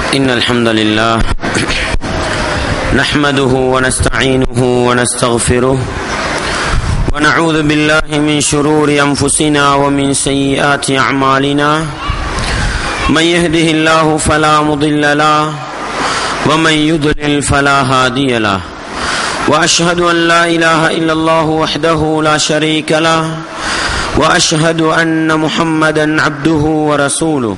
إن الحمد لله نحمده ونستعينه ونستغفره ونعوذ بالله من شرور أنفسنا ومن سيئات أعمالنا من يهده الله فلا مضل له ومن يضلل فلا هادي له وأشهد أن لا إله إلا الله وحده لا شريك له وأشهد أن محمدا عبده ورسوله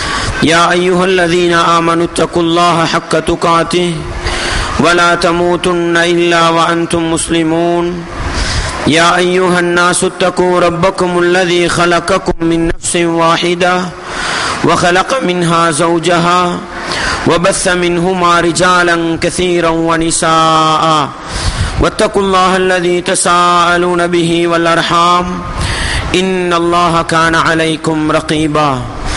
يا أيها الذين آمنوا اتقوا الله حق تقاته ولا تموتن إلا وأنتم مسلمون يا أيها الناس اتقوا ربكم الذي خلقكم من نفس واحدة وخلق منها زوجها وبث منهما رجالا كثيرا ونساء واتقوا الله الذي تساءلون به والأرحام إن الله كان عليكم رقيبا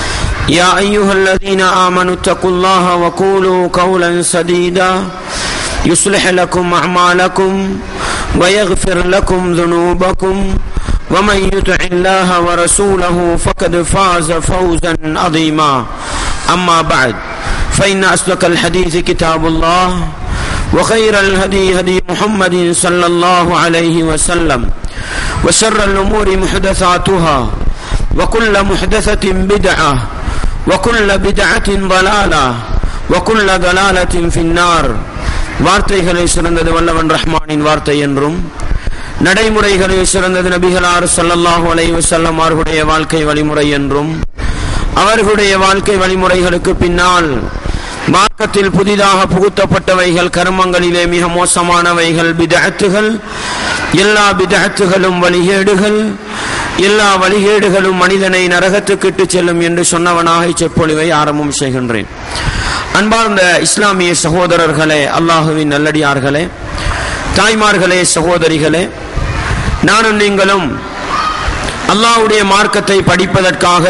يا أيها الذين آمنوا اتقوا الله وقولوا قولا سديدا يصلح لكم أعمالكم ويغفر لكم ذنوبكم ومن يطع الله ورسوله فقد فاز فوزا عظيما أما بعد فإن أصدق الحديث كتاب الله وخير الهدي هدي محمد صلى الله عليه وسلم وشر الأمور محدثاتها وكل محدثة بدعة وكل بدعة ضلالة وكل ضلالة في النار வார்த்தைகளை சிறந்தது வல்லவன் ரஹ்மானின் வார்த்தை என்றும் நடைமுறைகளை சிறந்தது நபிகளார் சல்லல்லாஹு அலைஹி வஸல்லம் அவர்களுடைய வாழ்க்கை வழிமுறை என்றும் அவர்களுடைய வாழ்க்கை வழிமுறைகளுக்கு பின்னால் மார்க்கத்தில் புதிதாக புகுத்தப்பட்டவைகள் கர்மங்களிலே மிக மோசமானவைகள் பிதஅத்துகள் எல்லா பிதஅத்துகளும் வழிகேடுகள் எல்லா வழிகேடுகளும் மனிதனை நரகத்துக்கு இட்டு செல்லும் என்று சொன்னவனாக இச்சொற்பொழிவை ஆரம்பம் செய்கின்றேன் அன்பார்ந்த இஸ்லாமிய சகோதரர்களே அல்லாஹுவின் நல்லடியார்களே தாய்மார்களே சகோதரிகளே நானும் நீங்களும் அல்லாஹுடைய மார்க்கத்தை படிப்பதற்காக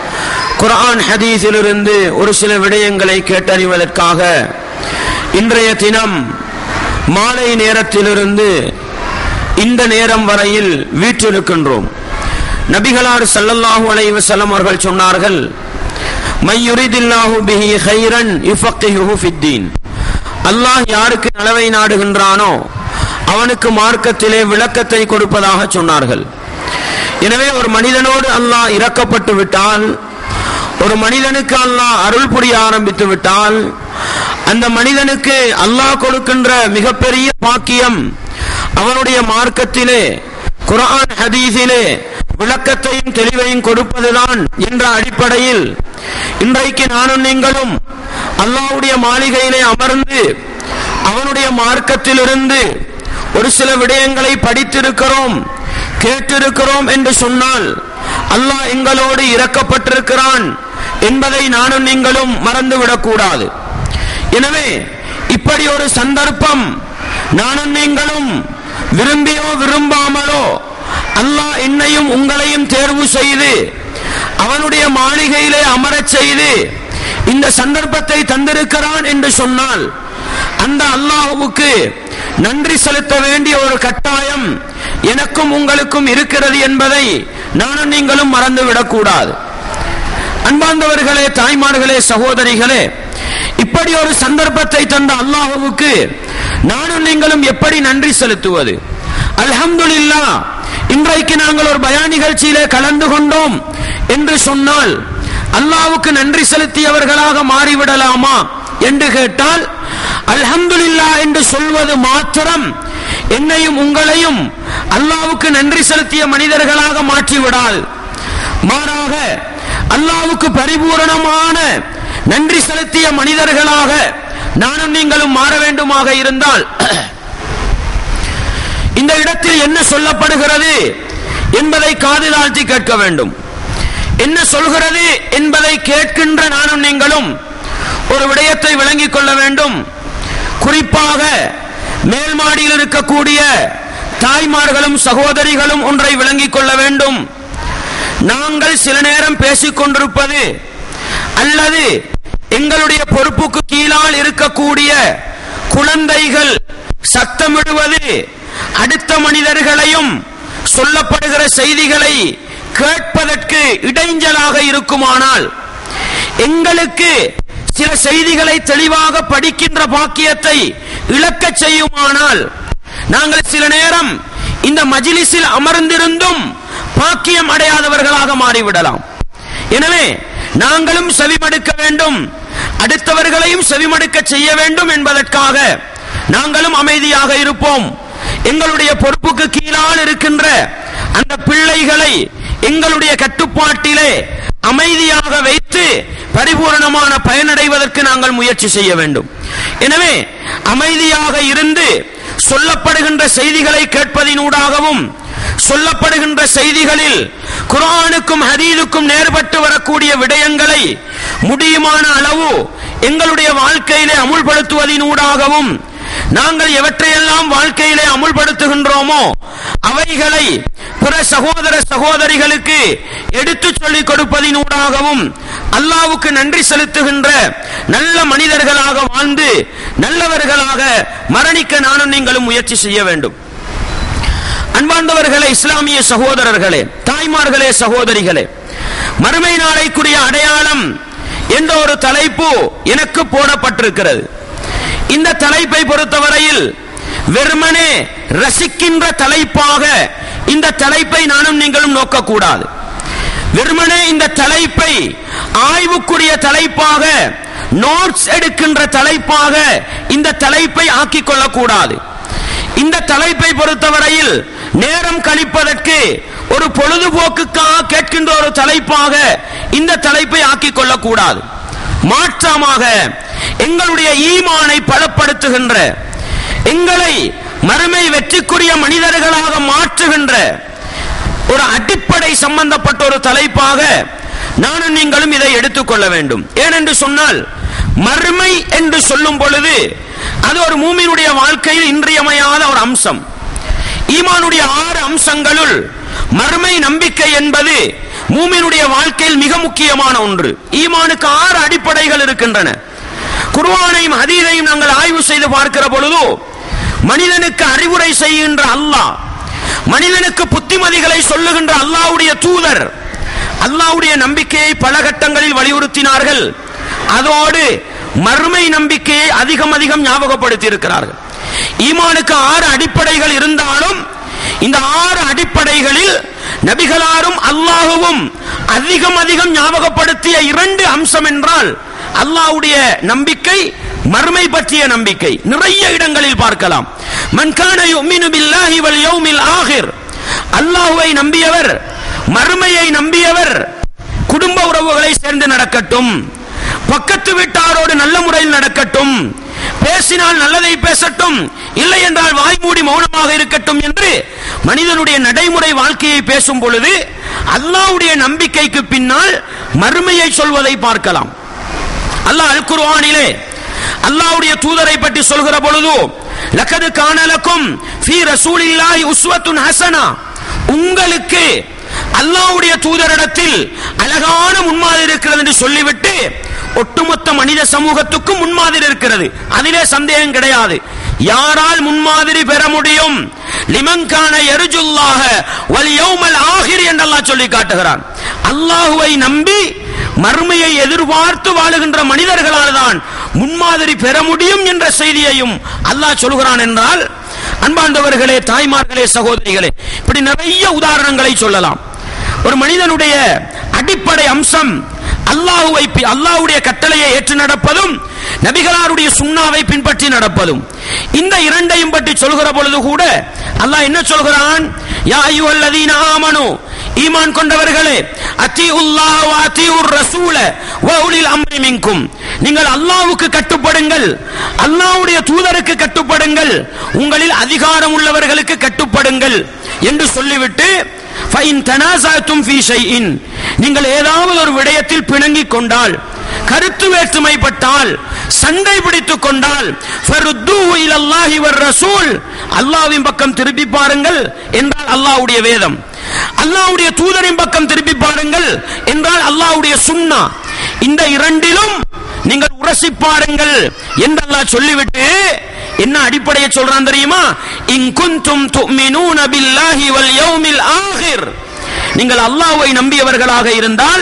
குரான் ஹதீஸிலிருந்து ஒரு சில விடயங்களை கேட்டறிவதற்காக இன்றைய தினம் மாலை நேரத்திலிருந்து இந்த நேரம் வரையில் வீற்றிருக்கின்றோம் நபிகளார் சல்லல்லாஹு அலைஹி வஸல்லம் அவர்கள் சொன்னார்கள் மையுரிதில்லாஹு பிஹி ஹைரன் யுஃபக்கிஹு ஃபித்தீன் அல்லாஹ் யாருக்கு நலவை நாடுகின்றானோ அவனுக்கு மார்க்கத்திலே விளக்கத்தை கொடுப்பதாக சொன்னார்கள் எனவே ஒரு மனிதனோடு அல்லாஹ் இறக்கப்பட்டு விட்டால் ஒரு மனிதனுக்கு அல்லாஹ் அருள் புரிய ஆரம்பித்து விட்டால் அந்த மனிதனுக்கு அல்லாஹ் கொடுக்கின்ற மிகப்பெரிய பாக்கியம் அவனுடைய மார்க்கத்திலே குரான் ஹதீஸிலே விளக்கத்தையும் தெளிவையும் கொடுப்பதுதான் என்ற அடிப்படையில் இன்றைக்கு நானும் நீங்களும் அல்லாவுடைய மாளிகையிலே அமர்ந்து அவனுடைய மார்க்கத்திலிருந்து ஒரு சில விடயங்களை படித்திருக்கிறோம் கேட்டிருக்கிறோம் என்று சொன்னால் அல்லாஹ் எங்களோடு இறக்கப்பட்டிருக்கிறான் என்பதை நானும் நீங்களும் மறந்துவிடக்கூடாது எனவே இப்படி ஒரு சந்தர்ப்பம் நானும் நீங்களும் விரும்பியோ விரும்பாமலோ அல்லாஹ் என்னையும் உங்களையும் தேர்வு செய்து அவனுடைய மாளிகையிலே அமரச் செய்து இந்த சந்தர்ப்பத்தை தந்திருக்கிறான் என்று சொன்னால் அந்த அல்லாஹுவுக்கு நன்றி செலுத்த வேண்டிய ஒரு கட்டாயம் எனக்கும் உங்களுக்கும் இருக்கிறது என்பதை நானும் நீங்களும் மறந்துவிடக் கூடாது அன்பார்ந்தவர்களே தாய்மார்களே சகோதரிகளே இப்படி ஒரு சந்தர்ப்பத்தை தந்த அல்லாஹுவுக்கு நானும் நீங்களும் எப்படி நன்றி செலுத்துவது அல்ஹம்துலில்லா இன்றைக்கு நாங்கள் ஒரு பயா நிகழ்ச்சியிலே கலந்து கொண்டோம் என்று சொன்னால் அல்லாவுக்கு நன்றி செலுத்தியவர்களாக மாறிவிடலாமா என்று கேட்டால் அல்ஹம்துலில்லா என்று சொல்வது மாத்திரம் என்னையும் உங்களையும் அல்லாவுக்கு நன்றி செலுத்திய மனிதர்களாக மாற்றிவிடால் மாறாக அல்லாவுக்கு பரிபூரணமான நன்றி செலுத்திய மனிதர்களாக நானும் நீங்களும் மாற வேண்டுமாக இருந்தால் இந்த இடத்தில் என்ன சொல்லப்படுகிறது என்பதை காது தாழ்த்தி கேட்க வேண்டும் என்ன சொல்கிறது என்பதை கேட்கின்ற நானும் நீங்களும் ஒரு விடயத்தை விளங்கிக் கொள்ள வேண்டும் குறிப்பாக மேல் மாடியில் இருக்கக்கூடிய தாய்மார்களும் சகோதரிகளும் ஒன்றை விளங்கிக் கொள்ள வேண்டும் நாங்கள் சில நேரம் பேசிக் கொண்டிருப்பது அல்லது எங்களுடைய பொறுப்புக்கு கீழால் இருக்கக்கூடிய குழந்தைகள் சத்தமிடுவது அடுத்த மனிதர்களையும் சொல்லப்படுகிற செய்திகளை கேட்பதற்கு இடைஞ்சலாக இருக்குமானால் எங்களுக்கு சில செய்திகளை தெளிவாக படிக்கின்ற பாக்கியத்தை இழக்கச் செய்யுமானால் நாங்கள் சில நேரம் இந்த மஜிலிஸில் அமர்ந்திருந்தும் பாக்கியம் அடையாதவர்களாக மாறிவிடலாம் எனவே நாங்களும் செவிமடுக்க வேண்டும் அடுத்தவர்களையும் செவிமடுக்க செய்ய வேண்டும் என்பதற்காக நாங்களும் அமைதியாக இருப்போம் எங்களுடைய பொறுப்புக்கு கீழால் இருக்கின்ற அந்த பிள்ளைகளை எங்களுடைய கட்டுப்பாட்டிலே அமைதியாக வைத்து பரிபூரணமான பயனடைவதற்கு நாங்கள் முயற்சி செய்ய வேண்டும் எனவே அமைதியாக இருந்து சொல்லப்படுகின்ற செய்திகளை கேட்பதினூடாகவும் சொல்லப்படுகின்ற செய்திகளில் குரானுக்கும் ஹதீதுக்கும் நேர்பட்டு வரக்கூடிய விடயங்களை முடியுமான அளவு எங்களுடைய வாழ்க்கையிலே அமுல்படுத்துவதினூடாகவும் நாங்கள் எவற்றையெல்லாம் வாழ்க்கையிலே அமுல்படுத்துகின்றோமோ அவைகளை பிற சகோதர சகோதரிகளுக்கு எடுத்துச் சொல்லிக் கொடுப்பதினூடாகவும் அல்லாவுக்கு நன்றி செலுத்துகின்ற நல்ல மனிதர்களாக வாழ்ந்து நல்லவர்களாக மரணிக்க நானும் நீங்களும் முயற்சி செய்ய வேண்டும் அன்பார்ந்தவர்களே இஸ்லாமிய சகோதரர்களே தாய்மார்களே சகோதரிகளே மறுமை நாளைக்குரிய அடையாளம் என்ற ஒரு தலைப்பு எனக்கு போடப்பட்டிருக்கிறது இந்த தலைப்பை பொறுத்தவரையில் வெறுமனே ரசிக்கின்ற தலைப்பாக இந்த தலைப்பை நானும் நீங்களும் நோக்கக்கூடாது வெறுமனே இந்த தலைப்பை ஆய்வுக்குரிய தலைப்பாக நோட்ஸ் எடுக்கின்ற தலைப்பாக இந்த தலைப்பை ஆக்கிக் கொள்ளக்கூடாது இந்த தலைப்பை பொறுத்தவரையில் நேரம் கழிப்பதற்கு ஒரு பொழுதுபோக்குக்காக கேட்கின்ற ஒரு தலைப்பாக இந்த தலைப்பை ஆக்கிக் கொள்ளக்கூடாது மாற்றமாக எங்களுடைய ஈமானை பலப்படுத்துகின்ற எங்களை மறுமை வெற்றிக்குரிய மனிதர்களாக மாற்றுகின்ற ஒரு அடிப்படை சம்பந்தப்பட்ட ஒரு தலைப்பாக நானும் நீங்களும் இதை எடுத்துக்கொள்ள வேண்டும் ஏனென்று சொன்னால் மறுமை என்று சொல்லும் பொழுது அது ஒரு மூமியினுடைய வாழ்க்கையில் இன்றியமையாத ஒரு அம்சம் ஈமானுடைய ஆறு அம்சங்களுள் மறுமை நம்பிக்கை என்பது மூமினுடைய வாழ்க்கையில் மிக முக்கியமான ஒன்று ஈமானுக்கு ஆறு அடிப்படைகள் இருக்கின்றன குர்ஆனையும் ஹதீரையும் நாங்கள் ஆய்வு செய்து பார்க்கிற பொழுது மனிதனுக்கு அறிவுரை செய்கின்ற அல்லாஹ் மனிதனுக்கு புத்திமதிகளை சொல்லுகின்ற அல்லாஹ்வுடைய தூதர் அல்லாஹ்வுடைய நம்பிக்கையை பல கட்டங்களில் வலியுறுத்தினார்கள் அதோடு மறுமை நம்பிக்கையை அதிகம் அதிகம் ஞாபகப்படுத்தி இருக்கிறார்கள் ஈமானுக்கு ஆறு அடிப்படைகள் இருந்தாலும் இந்த ஆறு அடிப்படைகளில் நபிகளாரும் அல்லாஹுவும் அதிகம் அதிகம் ஞாபகப்படுத்திய இரண்டு அம்சம் என்றால் அல்லாஹ்வுடைய நம்பிக்கை மறுமை பற்றிய நம்பிக்கை நிறைய இடங்களில் பார்க்கலாம் மன்கான யுமினு பில்லாஹி வல் யௌமில் ஆகிர் அல்லாஹ்வை நம்பியவர் மறுமையை நம்பியவர் குடும்ப உறவுகளை சேர்ந்து நடக்கட்டும் பக்கத்து வீட்டாரோடு நல்ல முறையில் நடக்கட்டும் பேசினால் நல்லதை பேசட்டும் இல்லை என்றால் வாய்மூடி மௌனமாக இருக்கட்டும் என்று மனிதனுடைய நடைமுறை வாழ்க்கையை பேசும் பொழுது அல்லாஹ்வுடைய நம்பிக்கைக்கு பின்னால் மறுமையை சொல்வதை பார்க்கலாம் அல்லாஹ் அல் குர்ஆனிலே அல்லாஹ்வுடைய தூதரை பற்றி சொல்கிற பொழுது லக்கது கானலக்கும் ஃபீ ரசூலில்லாஹி உஸ்வத்துன் ஹசனா உங்களுக்கு அல்லாஹ்வுடைய தூதரிடத்தில் அழகான முன்மாதிரி இருக்கிறது என்று சொல்லிவிட்டு ஒட்டுமொத்த மனித சமூகத்துக்கும் முன்மாதிரி இருக்கிறது அதிலே சந்தேகம் கிடையாது யாரால் முன்மாதிரி பெற முடியும் லிமங்கான எருஜுல்லாக வல் யௌமல் ஆகிர் என்று அல்லாஹ் சொல்லி காட்டுகிறான் அல்லாஹுவை நம்பி மறுமையை எதிர்பார்த்து வாழுகின்ற மனிதர்களால் தான் முன்மாதிரி பெற முடியும் என்ற செய்தியையும் அல்லாஹ் சொல்கிறான் என்றால் அன்பார்ந்தவர்களே தாய்மார்களே சகோதரிகளே இப்படி நிறைய உதாரணங்களை சொல்லலாம் ஒரு மனிதனுடைய அடிப்படை அம்சம் அல்லாஹுவை பி- அல்லாஹ்வுடைய கட்டளையை ஏற்று நடப்பதும் நபிகளாருடைய சுண்ணாவை பின்பற்றி நடப்பதும் இந்த இரண்டையும் பற்றி சொல்கிற பொழுது கூட அல்லாஹ் என்ன சொல்கிறான் யா அய்யுஹல்லதீன ஆமனு ஈமான் கொண்டவர்களே அத்தியுல்லாஹ் வ அத்தியுர் ரசூல வ உலில் அம்ரி மின்கும் நீங்கள் அல்லாஹ்வுக்கு கட்டுப்படுங்கள் அல்லாஹ்வுடைய தூதருக்கு கட்டுப்படுங்கள் உங்களில் அதிகாரம் உள்ளவர்களுக்கு கட்டுப்படுங்கள் என்று சொல்லிவிட்டு ஃபைன் தனாசாத்தும் ஃபீ ஷைஇன் நீங்கள் ஏதாவது ஒரு விடயத்தில் பிணங்கிக் கொண்டால் கருத்து வேற்றுமைப்பட்டால் சண்டை பிடித்துக் கொண்டால் ஃபருத்தூஹு இலல்லாஹி வர் ரசூல் அல்லாஹ்வின் பக்கம் திருப்பி பாருங்கள் என்றால் அல்லாஹ்வுடைய வேதம் அல்லாஹ்வுடைய தூதரின் பக்கம் திருப்பி பாருங்கள் என்றால் அல்லாஹ்வுடைய சுன்னா இந்த இரண்டிலும் நீங்கள் உரசி பாருங்கள் என்று அல்லாஹ் சொல்லிவிட்டு என்ன அடிப்படையை சொல்றான் தெரியுமா இன் குந்தும் துமினூன பில்லாஹி வல் யௌமில் ஆகிர் நீங்கள் அல்லாஹ்வை நம்பியவர்களாக இருந்தால்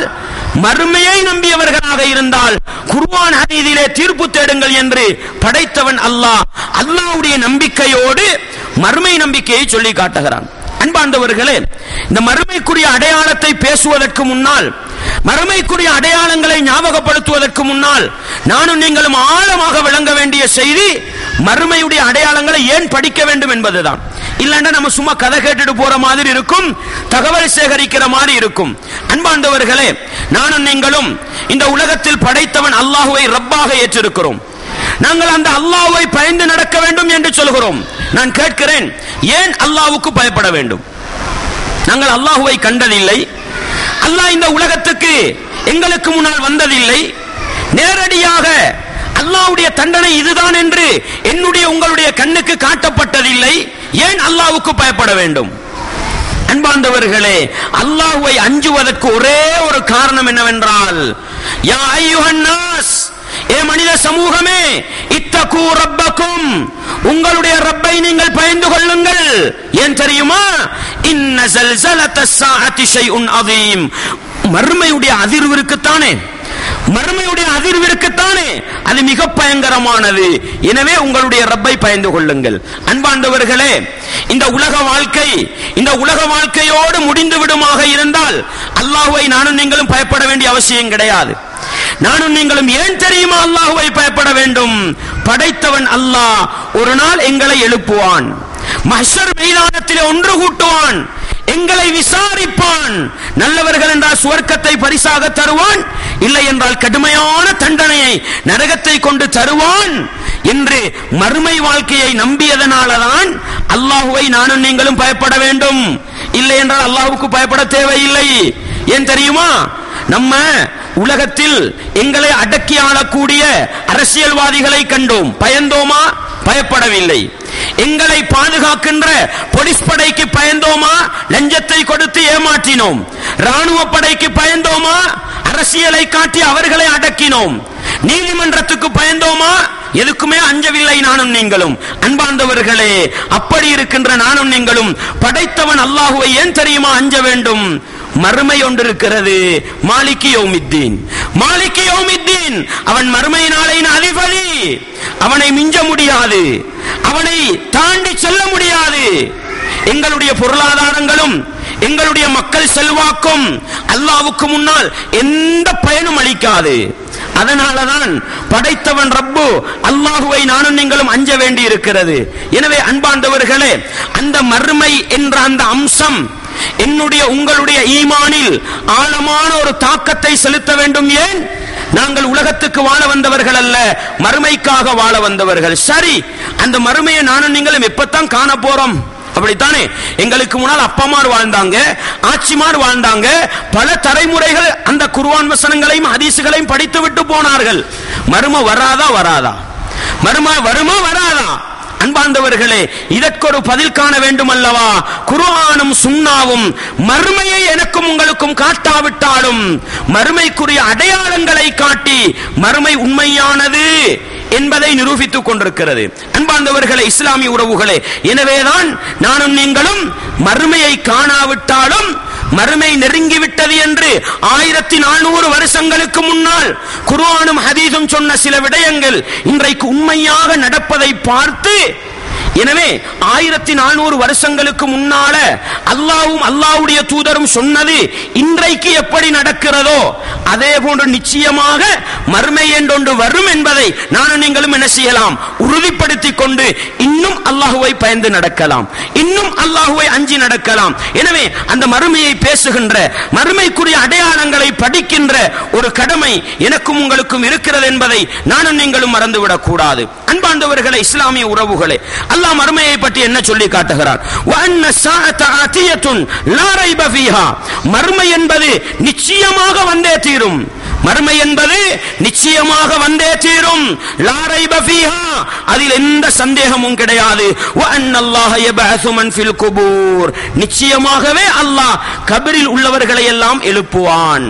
மறுமையை நம்பியவர்களாக இருந்தால் குர்ஆன் ஹதீஸிலே தீர்ப்பு தேடுங்கள் என்று படைத்தவன் அல்லாஹ் அல்லாஹ்வுடைய நம்பிக்கையோடு மறுமை நம்பிக்கையை சொல்லி காட்டுகிறான் அன்பாண்டவர்களே இந்த மறுமைக்குரிய அடையாளத்தை பேசுவதற்கு முன்னால் மறுமைக்குரிய அடையாளங்களை ஞாபகப்படுத்துவதற்கு முன்னால் நானும் நீங்களும் ஆழமாக விளங்க வேண்டிய செய்தி மறுமையுடைய அடையாளங்களை ஏன் படிக்க வேண்டும் என்பதுதான் இல்லைன்னா நம்ம சும்மா கதை கேட்டுட்டு போற மாதிரி இருக்கும் தகவல் சேகரிக்கிற மாதிரி இருக்கும் அன்பாண்டவர்களே நானும் நீங்களும் இந்த உலகத்தில் படைத்தவன் அல்லாஹுவை ரப்பாக ஏற்றிருக்கிறோம் நாங்கள் அந்த அல்லாஹ்வை பயந்து நடக்க வேண்டும் என்று சொல்கிறோம் நான் கேட்கிறேன் ஏன் அல்லாஹ்வுக்கு பயப்பட வேண்டும் நாங்கள் அல்லாஹுவை கண்டதில்லை அல்லாஹ் இந்த உலகத்துக்கு எங்களுக்கு முன்னால் வந்ததில்லை நேரடியாக அல்லாஹ்வுடைய தண்டனை இதுதான் என்று என்னுடைய உங்களுடைய கண்ணுக்கு காட்டப்பட்டதில்லை ஏன் அல்லாஹ்வுக்கு பயப்பட வேண்டும் அன்பார்ந்தவர்களே அல்லாஹ்வை அஞ்சுவதற்கு ஒரே ஒரு காரணம் என்னவென்றால் யா ஐயுஹன் நாஸ் ஏ மனித சமூகமே இத்தகு ரப்பக்கும் உங்களுடைய ரப்பை நீங்கள் பயந்து கொள்ளுங்கள் ஏன் தெரியுமா இன்ன ஜல்சலத்த ஸாஅத்தி ஷைஉன் அதீம் மறுமையுடைய அதிர்வு இருக்குத்தானே மறுமையுடைய அதிர்வு இருக்குத்தானே அது மிக பயங்கரமானது எனவே உங்களுடைய ரப்பை பயந்து கொள்ளுங்கள் அன்பாண்டவர்களே இந்த உலக வாழ்க்கை இந்த உலக வாழ்க்கையோடு முடிந்து விடுமாக இருந்தால் அல்லாஹ்வை நானும் நீங்களும் பயப்பட வேண்டிய அவசியம் கிடையாது நானும் நீங்களும் ஏன் தெரியுமா அல்லாஹ்வை பயப்பட வேண்டும் படைத்தவன் அல்லாஹ் ஒரு நாள் எங்களை எழுப்புவான் மஹ்ஷர் மைதானத்திலே ஒன்று கூட்டுவான் எங்களை விசாரிப்பான் நல்லவர்கள் என்றால் சுவர்க்கத்தை பரிசாக தருவான் இல்லை என்றால் கடுமையான தண்டனையை நரகத்தை கொண்டு தருவான் என்று மறுமை வாழ்க்கையை நம்பியதனாலதான் அல்லாஹுவை நானும் நீங்களும் பயப்பட வேண்டும் இல்லை என்றால் அல்லாஹுக்கு பயப்பட தேவையில்லை ஏன் தெரியுமா நம்ம உலகத்தில் எங்களை அடக்கி ஆளக்கூடிய அரசியல்வாதிகளை கண்டோம் பயந்தோமா பயப்படவில்லை எங்களை பாதுகாக்கின்ற போலீஸ் படைக்கு பயந்தோமா லஞ்சத்தை கொடுத்து ஏமாற்றினோம் ராணுவ படைக்கு பயந்தோமா அரசியலை காட்டி அவர்களை அடக்கினோம் நீதிமன்றத்துக்கு பயந்தோமா எதுக்குமே அஞ்சவில்லை நானும் நீங்களும் அன்பார்ந்தவர்களே அப்படி இருக்கின்ற நானும் நீங்களும் படைத்தவன் அல்லாஹுவை ஏன் தெரியுமா அஞ்ச வேண்டும் மறுமை ஒன்று இருக்கிறது மாலிகி யௌமித்தீன் மாலிகி யௌமித்தீன் அவன் மறுமை நாளையின் அதிபதி அவனை மிஞ்ச முடியாது அவனை தாண்டி செல்ல முடியாது எங்களுடைய பொருளாதாரங்களும் எங்களுடைய மக்கள் செல்வாக்கும் அல்லாவுக்கு முன்னால் எந்த பயனும் அளிக்காது அதனாலதான் படைத்தவன் ரப்பு அல்லாஹுவை நானும் நீங்களும் அஞ்ச வேண்டி இருக்கிறது எனவே அன்பாண்டவர்களே அந்த மறுமை என்ற அந்த அம்சம் என்னுடைய உங்களுடைய ஈமானில் ஆழமான ஒரு தாக்கத்தை செலுத்த வேண்டும் ஏன் நாங்கள் உலகத்துக்கு வாழ வந்தவர்கள் அல்ல மறுமைக்காக வாழ வந்தவர்கள் சரி அந்த மறுமையை நானும் நீங்களும் எப்பத்தான் காண போறோம் அப்படித்தானே எங்களுக்கு முன்னால் அப்பமார் வாழ்ந்தாங்க ஆட்சிமார் வாழ்ந்தாங்க பல தலைமுறைகள் அந்த குர்ஆன் வசனங்களையும் ஹதீசுகளையும் படித்து விட்டு போனார்கள் மறும வராதா வராதா மறும வருமா வராதா அன்பார்ந்தவர்களே இதற்கொரு பதில் காண வேண்டும் அல்லவா குர்ஆனும் சுன்னாவும் மறுமையை எனக்கும் உங்களுக்கும் காட்டாவிட்டாலும் மறுமைக்குரிய அடையாளங்களை காட்டி மறுமை உண்மையானது என்பதை நிரூபித்துக் கொண்டிருக்கிறது அன்பார்ந்தவர்களே இஸ்லாமிய உறவுகளே எனவேதான் நானும் நீங்களும் மறுமையை காணாவிட்டாலும் மறுமை நெருங்கிவிட்டது என்று ஆயிரத்தி நானூறு வருஷங்களுக்கு முன்னால் குர்ஆனும் ஹதீஸும் சொன்ன சில விடயங்கள் இன்றைக்கு உண்மையாக நடப்பதை பார்த்து எனவே ஆயிரத்தி நானூறு வருஷங்களுக்கு முன்னால அல்லாவும் அல்லாவுடைய தூதரும் சொன்னது இன்றைக்கு எப்படி நடக்கிறதோ அதே போன்று நிச்சயமாக மறுமை என்றொன்று வரும் என்பதை நானும் நீங்களும் என்ன செய்யலாம் உறுதிப்படுத்திக் கொண்டு இன்னும் அல்லாஹுவை பயந்து நடக்கலாம் இன்னும் அல்லாஹுவை அஞ்சி நடக்கலாம் எனவே அந்த மறுமையை பேசுகின்ற மறுமைக்குரிய அடையாளங்களை படிக்கின்ற ஒரு கடமை எனக்கும் உங்களுக்கும் இருக்கிறது என்பதை நானும் நீங்களும் மறந்துவிடக் கூடாது அன்பாண்டவர்களே இஸ்லாமிய உறவுகளே அல்லாஹ் மறுமையை பற்றி என்ன சொல்லி காட்டுகிறார் وَأَنَّ السَّاعَةَ آتِيَةٌ لَا رَيْبَ فِيهَا மறுமை என்பது நிச்சயமாக வந்தே தீரும் மறுமை என்பது நிச்சயமாக வந்தே தீரும் லா ரைப ஃபீஹா அதில் எந்த சந்தேகமும் கிடையாது وَأَنَّ اللَّهَ يَبْعَثُ مَنْ فِي الْقُبُورِ நிச்சயமாகவே அல்லாஹ் கபரில் உள்ளவர்களை எல்லாம் எழுப்புவான்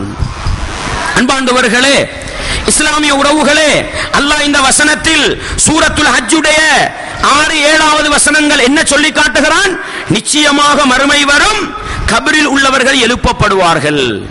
அன்பாண்டவர்களே இஸ்லாமிய உறவுகளே அல்லாஹ் இந்த வசனத்தில் சூரத்துல் ஹஜ்ஜுடைய ஆறு ஏழாவது வசனங்கள் என்ன சொல்லி காட்டுகிறான் நிச்சயமாக மறுமை வரும் கபரில் உள்ளவர்கள் எழுப்பப்படுவார்கள்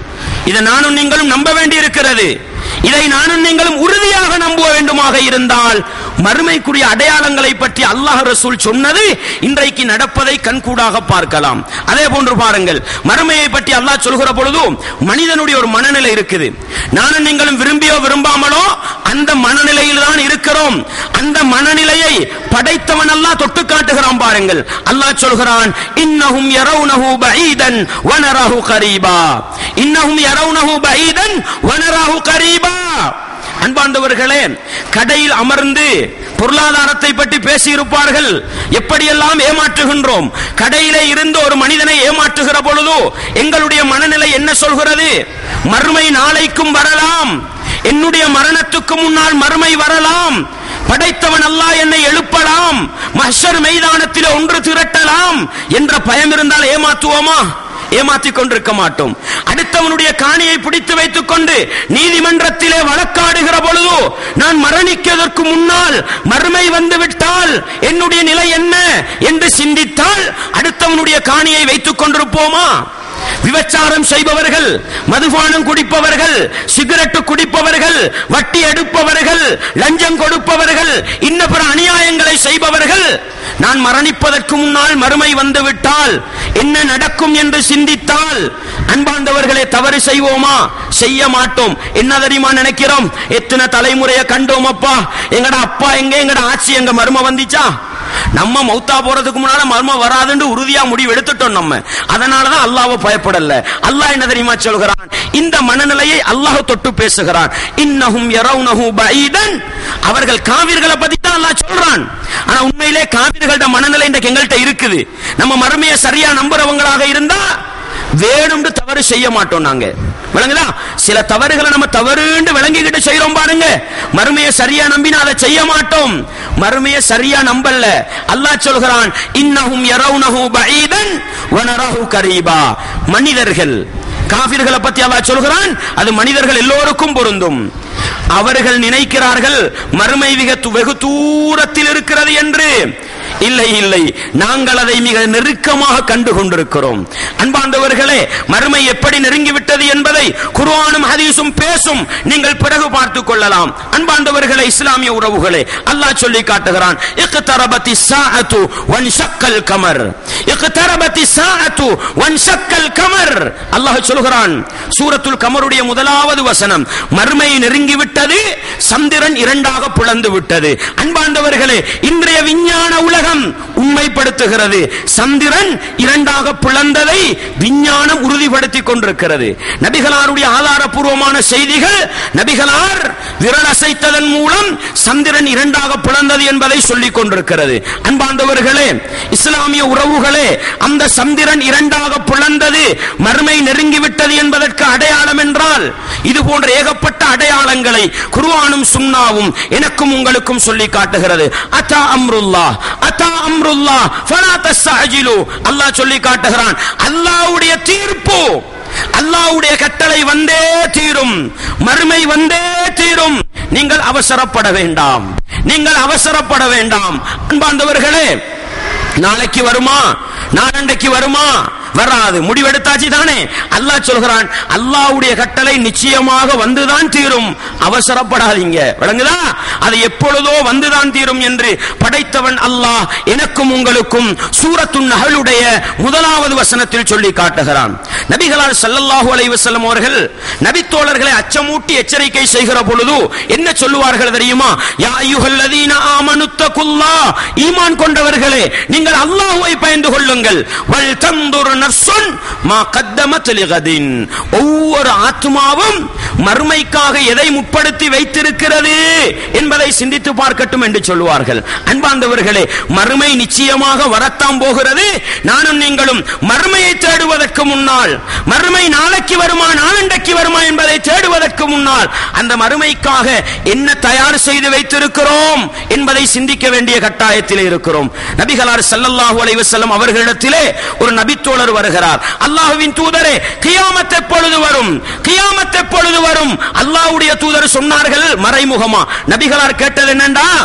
இதை நானும் நீங்களும் நம்ப வேண்டி இருக்கிறது இதை நானும் நீங்களும் உறுதியாக நம்ப வேண்டுமாக இருந்தால் மறுமைக்குரிய அடையாளங்களை பற்றி அல்லாஹ் ரசூல் சொன்னது இன்றைக்கு நடப்பதை கண்கூடாக பார்க்கலாம் அதே போன்று பாருங்கள் மறுமையை பற்றி அல்லாஹ் சொல்கிற பொழுது மனிதனுடைய ஒரு மனநிலை இருக்குது நானும் நீங்களும் விரும்பியோ விரும்பாமலோ அந்த மனநிலையில் தான் இருக்கிறோம் அந்த மனநிலையை படைத்தவன் அல்லாஹ் தொட்டு காட்டுகிறான் பாருங்கள் அல்லாஹ் சொல்கிறான் இன்னஹும் யரவுனஹு பஈதன் வனரஹு கரீபா இன்னஹும் யரவுனஹு பஈதன் வனரஹு கரீபா அன்பார்ந்தவர்களே கடையில் அமர்ந்து பொருளாதாரத்தை பற்றி பேசியிருப்பார்கள் எப்படியெல்லாம் ஏமாற்றுகின்றோம் கடையிலே இருந்து ஒரு மனிதனை ஏமாற்றுகிற பொழுது எங்களுடைய மனநிலை என்ன சொல்கிறது மறுமை நாளைக்கும் வரலாம் என்னுடைய மரணத்துக்கு முன்னால் மறுமை வரலாம் படைத்தவன் அல்லாஹ் என்னை எழுப்பலாம் மஹ்ஷர் மைதானத்தில் ஒன்று திரட்டலாம் என்ற பயம் இருந்தால் ஏமாத்துவோமா ஏமாற்றிக் கொண்டிருக்க மாட்டோம் அடுத்தவனுடைய காணியை பிடித்து வைத்துக் கொண்டு நீதிமன்றத்திலே வழக்காடுகிற பொழுது நான் மரணிக்கிறதற்கு முன்னால் மறுமை வந்து விட்டால் என்னுடைய நிலை என்ன என்று சிந்தித்தால் அடுத்தவனுடைய காணியை வைத்துக் கொண்டிருப்போமா விபச்சாரம் செய்பவர்கள் மதுபானம் குடிப்பவர்கள் சிகரெட்டு குடிப்பவர்கள் வட்டி எடுப்பவர்கள் லஞ்சம் கொடுப்பவர்கள் இன்ன பிற அநியாயங்களை செய்பவர்கள் நான் மரணிப்பதற்கு முன்னால் மறுமை வந்து விட்டால் என்ன நடக்கும் என்று சிந்தித்தால் அன்பாண்டவர்களே தவறு செய்வோமா செய்ய மாட்டோம் என்ன தெரியுமா நினைக்கிறோம் எத்தனை தலைமுறையை கண்டோம் அப்பா எங்கட அப்பா எங்க எங்கட ஆட்சி எங்க மரும வந்துச்சா நம்ம மௌத்தா போறதுக்கு முன்னால மர்மம் வராதுன்னு உறுதியா முடிவு எடுத்துட்டோம் நம்ம அதனாலதான் அல்லாஹ்வை பயப்படல அல்லாஹ் என்ன தெரியுமா சொல்கிறான் இந்த மனநிலையை அல்லாஹ் தொட்டு பேசுகிறான் இன்னஹும் யரவுனஹு பஈதன் அவர்கள் காவிர்களை பத்தி தான் அல்லாஹ் சொல்றான் ஆனா உண்மையிலே காவிர்கள்ட மனநிலை இன்றைக்கு எங்கள்கிட்ட இருக்குது நம்ம மறுமையை சரியா நம்புறவங்களாக இருந்தா வேணும்னு தவறு செய்ய மாட்டோம் நாங்க விளங்குதா சில தவறுகளை நம்ம தவறுன்னு விளங்கிக்கிட்டு செய்யறோம் பாருங்க மறுமையை சரியா நம்பினா அதை செய்ய மாட்டோம் மறுமையை சரியா நம்பல அல்லாஹ் சொல்கிறான் இன்னஹும் யரவுனஹு பஈதன் வனரஹு கரீபா மனிதர்கள் காபிர்களை பத்தி அல்லாஹ் சொல்கிறான் அது மனிதர்கள் எல்லோருக்கும் பொருந்தும் அவர்கள் நினைக்கிறார்கள் மறுமை மிக து- வெகு தூரத்தில் இருக்கிறது என்று இல்லை இல்லை நாங்கள் அதை மிக நெருக்கமாக கண்டு கொண்டிருக்கிறோம் அன்பாண்டவர்களே மறுமை எப்படி நெருங்கிவிட்டது என்பதை குர்ஆனும் ஹதீஸும் பேசும் நீங்கள் பிறகு பார்த்துக் கொள்ளலாம் அன்பாண்டவர்களே இஸ்லாமிய உறவுகளே அல்லாஹ் சொல்லி காட்டுகிறான் இக்தரபத்தி சாஅத்து வன்ஷக்கல் கமர் இக்தரபத்தி சாஅத்து வன்ஷக்கல் கமர் அல்லாஹ் சொல்கிறான் சூரத்துல் கமருடைய முதலாவது வசனம் மறுமை நெருங்கிவிட்டது சந்திரன் இரண்டாக பிளந்து விட்டது அன்பாண்டவர்களே இன்றைய விஞ்ஞான உலகம் உண்மைப்படுத்துகிறது சந்திரன் இரண்டாக பிளந்ததை விஞ்ஞானம் உறுதிப்படுத்திக் கொண்டிருக்கிறது நபிகளாருடைய ஆதாரபூர்வமான செய்திகள் நபிகளார் விரல் அசைத்ததன் மூலம் சந்திரன் இரண்டாக பிளந்தது என்பதை சொல்லிக் கொண்டிருக்கிறது அன்பாண்டவர்களே இஸ்லாமிய உறவுகளே அந்த சந்திரன் இரண்டாக பிளந்தது மறுமை நெருங்கிவிட்டது என்பதற்கு அடையாளம் என்றால் இது போன்ற ஏகப்பட்ட அடையாளங்களை குர்ஆனும் சுன்னாவும் எனக்கும் உங்களுக்கும் சொல்லி காட்டுகிறது அத்தா அம்ருல்லா அத்தா அம்ருல்லா ஃபலா தஸ்தஅஜிலு அல்லாஹ் சொல்லி காட்டுகிறான் அல்லாஹ்வுடைய தீர்ப்பு அல்லாஹ்வுடைய கட்டளை வந்தே தீரும் மறுமை வந்தே தீரும் நீங்கள் அவசரப்பட வேண்டாம் நீங்கள் அவசரப்பட வேண்டாம் அன்பார்ந்தவர்களே நாளைக்கு வருமா நாளண்டைக்கு வருமா வராது முடிவெடுத்தாச்சு தானே அல்லாஹ் சொல்கிறான் அல்லாஹ்வுடைய கட்டளை நிச்சயமாக வந்துதான் தீரும் அவசரப்படாதீங்க விளங்குதா அது எப்பொழுதோ வந்துதான் தீரும் என்று படைத்தவன் அல்லாஹ் எனக்கும் உங்களுக்கும் சூரத்துன் நகலுடைய முதலாவது வசனத்தில் சொல்லி காட்டுகிறான் நபிகளார் ஸல்லல்லாஹு அலைஹி வஸல்லம் அவர்கள் நபித்தோழர்களை அச்சமூட்டி எச்சரிக்கை செய்கிற பொழுது என்ன சொல்லுவார்கள் தெரியுமா யா அய்யுஹல்லதீன ஆமனுத்தகுல்லாஹ் ஈமான் கொண்டவர்களே நீங்கள் அல்லாஹ்வை பயந்து கொள்ளுங்கள் வல் தந்துர் நஃப்சுன் மா கத்தமத் லிகதின் ஒவ்வொரு ஆத்மாவும் மறுமைக்காக எதை முற்படுத்தி வைத்திருக்கிறது என்பதை சிந்தித்து பார்க்கட்டும் என்று சொல்லுவார்கள் அன்பார்ந்தவர்களே மறுமை நிச்சயமாக வரத்தான் போகிறது நானும் நீங்களும் மறுமையை தேடுவதற்கு முன்னால் மறுமை நாளைக்கு வருமா நாளண்டைக்கு வருமா என்பதை தேடுவதற்கு முன்னால் அந்த மறுமைக்காக என்ன தயார் செய்து வைத்திருக்கிறோம் என்பதை சிந்திக்க வேண்டிய கட்டாயத்திலே இருக்கிறோம் நபிகளார் ஸல்லல்லாஹு அலைஹி வஸல்லம் அவர்களிடத்திலே ஒரு நபித்தோழர் வருகிறார் அல்லாஹ்வின் தூதரே கியாமத் எப்பொழுது வரும் கியாமத் எப்பொழுது வரும் அல்லாஹ்வுடைய தூதர் சொன்னார்கள் மறைமுகமா நபிகளார் கேட்டது என்னண்டா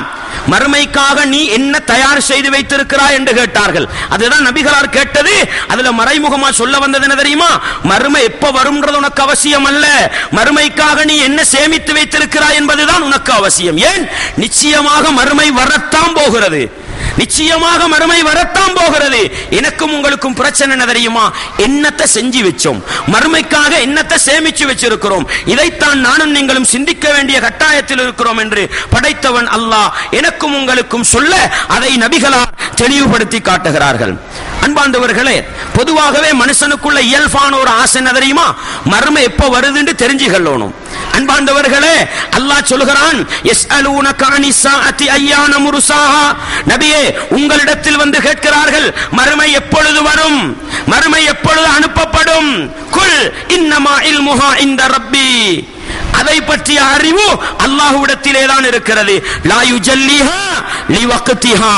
மறுமைக்காக நீ என்ன தயார் செய்து வைத்திருக்கிறாய் என்று கேட்டார்கள் அதுதான் நபிகளார் கேட்டது அதுல மறைமுகமா சொல்ல வந்தது என்ன தெரியுமா மறுமை எப்ப வரும்ன்றது உனக்கு அவசியம் அல்ல மறுமைக்காக நீ என்ன சேமித்து வைத்திருக்கிறாய் என்பதுதான் உனக்கு அவசியம் ஏன் நிச்சயமாக மறுமை வரத்தான் போகிறது நிச்சயமாக மறுமை வரத்தான் போகிறது எனக்கும் உங்களுக்கும் பிரச்சனை என்ன தெரியுமா என்னத்தை செஞ்சு வச்சோம் மறுமைக்காக என்னத்தை சேமிச்சு வச்சிருக்கிறோம் இதைத்தான் நானும் நீங்களும் சிந்திக்க வேண்டிய கட்டாயத்தில் இருக்கிறோம் என்று படைத்தவன் அல்லாஹ் எனக்கும் உங்களுக்கும் சொல்ல அதை நபிகளார் தெளிவுபடுத்தி காட்டுகிறார்கள் அன்பாண்டவர்களே பொதுவாகவே மனுஷனுக்குள்ள இயல்பான ஒரு ஆசை என்ன தெரியுமா மர்ம எப்ப வருதுன்னு தெரிஞ்சுக்கொள்ளணும் அன்பாண்டவர்களே அல்லாஹ் சொல்கிறான் யஸ்அலூனக அனி ஸாஅத்தி அய்யான முர்சாஹா நபியே உங்களிடத்தில் வந்து கேட்கிறார்கள் மறுமை எப்பொழுது வரும் மறுமை எப்பொழுது அனுப்பப்படும் குல் இன்னமா இல்முஹா இந்த ரப்பி அதை பற்றிய அறிவு அல்லாஹ்விடத்திலே தான் இருக்கிறது லா யுஜல்லிஹா லிவக்திஹா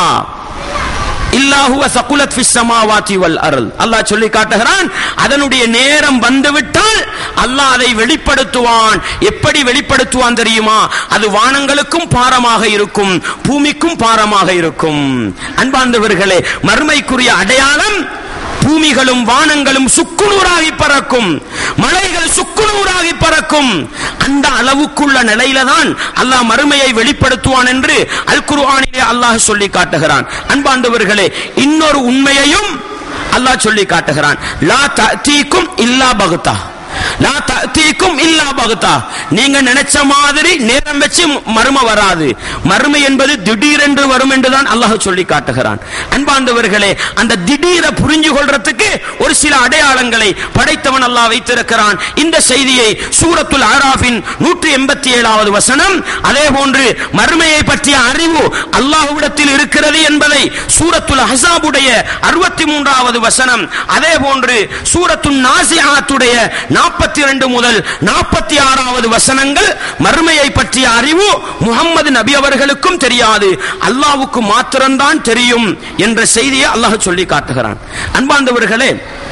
இல்லாஹுவ சகுலத் ஃபிஸ் ஸமாவாதி வல் அர்ல் அல்லாஹ் சொல்லி காட்டுகிறான் அதனுடைய நேரம் வந்துவிட்டால் அல்லாஹ் அதை வெளிப்படுத்துவான் எப்படி வெளிப்படுத்துவான் தெரியுமா அது வானங்களுக்கும் பாரமாக இருக்கும் பூமிக்கும் பாரமாக இருக்கும் அன்பார்ந்தவர்களே மறுமைக்குரிய அடையாளம் பூமிகளும் வானங்களும் சுக்குநூறாகி பறக்கும் மலைகள் சுக்குநூறாகி பறக்கும் அந்த அளவுக்குள்ள நிலையில தான் அல்லாஹ் மறுமையை வெளிப்படுத்துவான் என்று அல் குர்ஆனிலே அல்லாஹ் சொல்லி காட்டுகிறான் அன்பாண்டவர்களே இன்னொரு உண்மையையும் அல்லாஹ் சொல்லி காட்டுகிறான் லா தீக்கும் இல்லா பகுத்தா லா தீக்கும் இல்லா பகுத்தா நீங்க நினைச்ச மாதிரி நேரம் வச்சு மறுமை வராது மறுமை என்பது திடீரென்று வரும் என்றுதான் அல்லாஹ் சொல்லி காட்டுகிறான் அன்பாண்டவர்களே அந்த திடீர புரிஞ்சு கொள்றதுக்கு ஒரு சில அடையாளங்களை படைத்தவன் அல்லாஹ் வைத்திருக்கிறான் இந்த செய்தியை சூரத்துல் ஆராஃபின் நூற்றி எண்பத்தி ஏழாவது வசனம் அதே போன்று மறுமையை பற்றிய அறிவு அல்லாஹ்விடத்தில் இருக்கிறது என்பதை சூரத்துல் ஹசாபுடைய அறுபத்தி மூன்றாவது வசனம் அதே போன்று சூரத்துல் நாசியாத்துடைய நாற்பத்தி இரண்டு முதல் நாற்பத்தி ஆறாவது வசனங்கள் மறுமையை பற்றிய அறிவு முகம்மது நபி அவர்களுக்கும் தெரியாது அல்லாவுக்கு மாத்திரம்தான் தெரியும் என்ற செய்தியை அல்லாஹ் சொல்லி காட்டுகிறான் அன்பார்ந்தவர்களே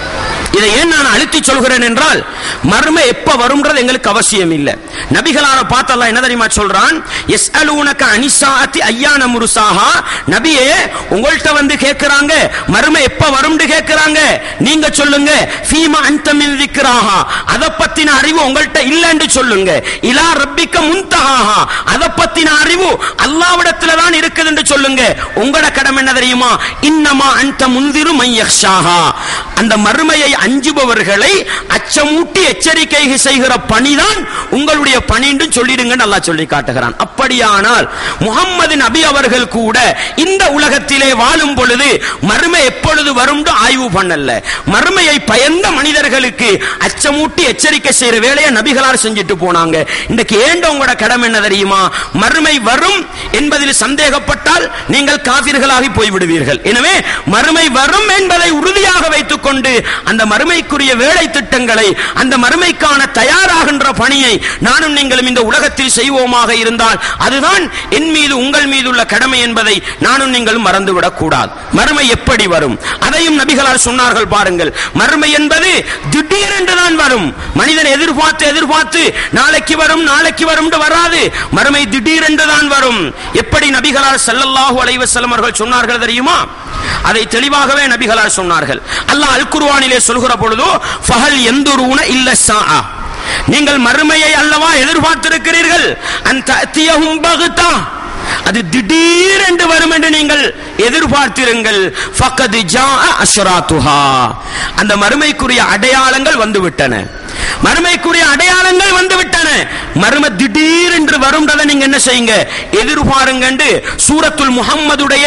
இதை ஏன் நான் அழுத்தி சொல்கிறேன் என்றால் மர்ம எப்ப வரும்ன்றது எங்களுக்கு அவசியம் இல்லை நபிகளார பார்த்தல்லா என்ன தெரியுமா சொல்றான் எஸ் அலூனக அனிசாத்தி ஐயான முருசாஹா நபியே உங்கள்கிட்ட வந்து கேட்கிறாங்க மர்ம எப்ப வரும்னு கேட்கிறாங்க நீங்க சொல்லுங்க ஃபீமா அந்தமில் திக்ராஹா அத பத்தின அறிவு உங்கள்கிட்ட இல்லைன்னு சொல்லுங்க இலா ரப்பிக்க முன்தஹாஹா அத பத்தின அறிவு அல்லாவிடத்துல தான் இருக்குதுன்னு சொல்லுங்க உங்களோட கடமை என்ன தெரியுமா இன்னமா அந்த முந்திரு மையக்ஷாஹா அந்த மறுமையை அஞ்சுபவர்களை அச்சமூட்டி எச்சரிக்கை செய்கிற பணிதான் உங்களுடைய பணி என்று சொல்லிடுங்க நல்லா சொல்லி காட்டுகிறான் அப்படியானால் முகம்மது நபி அவர்கள் கூட இந்த உலகத்திலே வாழும் பொழுது மறுமை எப்பொழுது வரும் ஆய்வு பண்ணல மறுமையை பயந்த மனிதர்களுக்கு அச்சமூட்டி எச்சரிக்கை செய்யற வேலையை நபிகளார் செஞ்சுட்டு போனாங்க இன்றைக்கு ஏண்ட உங்களோட கடமை என்ன தெரியுமா மறுமை வரும் என்பதில் சந்தேகப்பட்டால் நீங்கள் காபிர்களாகி போய்விடுவீர்கள் எனவே மறுமை வரும் என்பதை உறுதியாக வைத்துக் கொண்டு அந்த மறுமைக்குரிய வேலை திட்டங்களை அந்த மறுமைக்கான தயாராகின்ற பணியை நானும் நீங்களும் இந்த உலகத்தில் செய்வோமாக இருந்தால் அதுதான் என் மீது உங்கள் மீது உள்ள கடமை என்பதை நானும் நீங்களும் மறந்துவிடக் கூடாது மறுமை எப்படி வரும் அதையும் நபிகளால் சொன்னார்கள் பாருங்கள் மறுமை என்பது திடீரென்று தான் வரும் மனிதன் எதிர்பார்த்து எதிர்பார்த்து நாளைக்கு வரும் நாளைக்கு வரும் வராது மறுமை திடீரென்று தான் வரும் எப்படி நபிகளால் ஸல்லல்லாஹு அலைஹி வஸல்லம் அவர்கள் சொன்னார்கள் தெரியுமா அதை தெளிவாகவே நபிகளார் சொன்னார்கள் அல்லாஹ் அல் குர்ஆனிலே சொல்கிற பொழுது ஃபஹல் எந்துருன இல்ல சாஆ நீங்கள் மறுமையை அல்லவா எதிர்பார்த்திருக்கிறீர்கள் அந்த அத்தியஹும் பகுத்தா அது திடீரென்று வரும் என்று நீங்கள் எதிர்பார்த்திருங்கள் ஃபக்கது ஜாஅ அஷ்ராத்துஹா அந்த மறுமைக்குரிய அடையாளங்கள் வந்துவிட்டன மறுமைக்குரிய அடையாளங்கள் வந்துவிட்டன மறும திடீரென்று வரும்ன்றதை நீங்க என்ன செய்யுங்க எதிர்பாருங்க சூரத்துல் முஹம்மதுடைய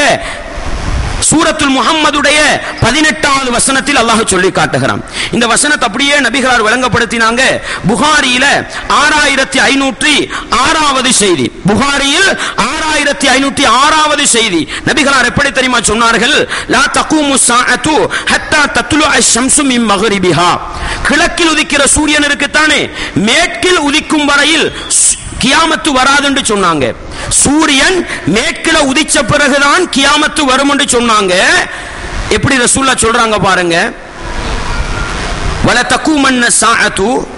சூரத்துல் முஹம்மதுடைய பதினெட்டாவது வசனத்தில் அல்லாஹ் சொல்லி காட்டுகிறான் இந்த வசனத்தை அப்படியே நபிகளார் விளங்கப்படுத்தினாங்க புகாரியில ஆறாயிரத்தி ஐநூற்றி ஆறாவது செய்தி புகாரியில் ஆறாயிரத்தி ஐநூற்றி ஆறாவது செய்தி நபிகளார் எப்படி தெரியுமா சொன்னார்கள் லா தகூமு சாஅத்து ஹத்தா தத்லு அஷம்சு மின் மகரிபிஹா கிழக்கில் உதிக்கிற சூரியன் இருக்குத்தானே மேற்கில் உதிக்கும் வரையில் கியாமத்து வராது என்று சொன்னாங்க சூரியன் மேற்கில உதிச்ச பிறகுதான் கியாமத்து வரும் என்று சொன்னாங்க எப்படி ரசூல்லா சொல்றாங்க பாருங்க வல தக்கூமன்ன சாஅத்து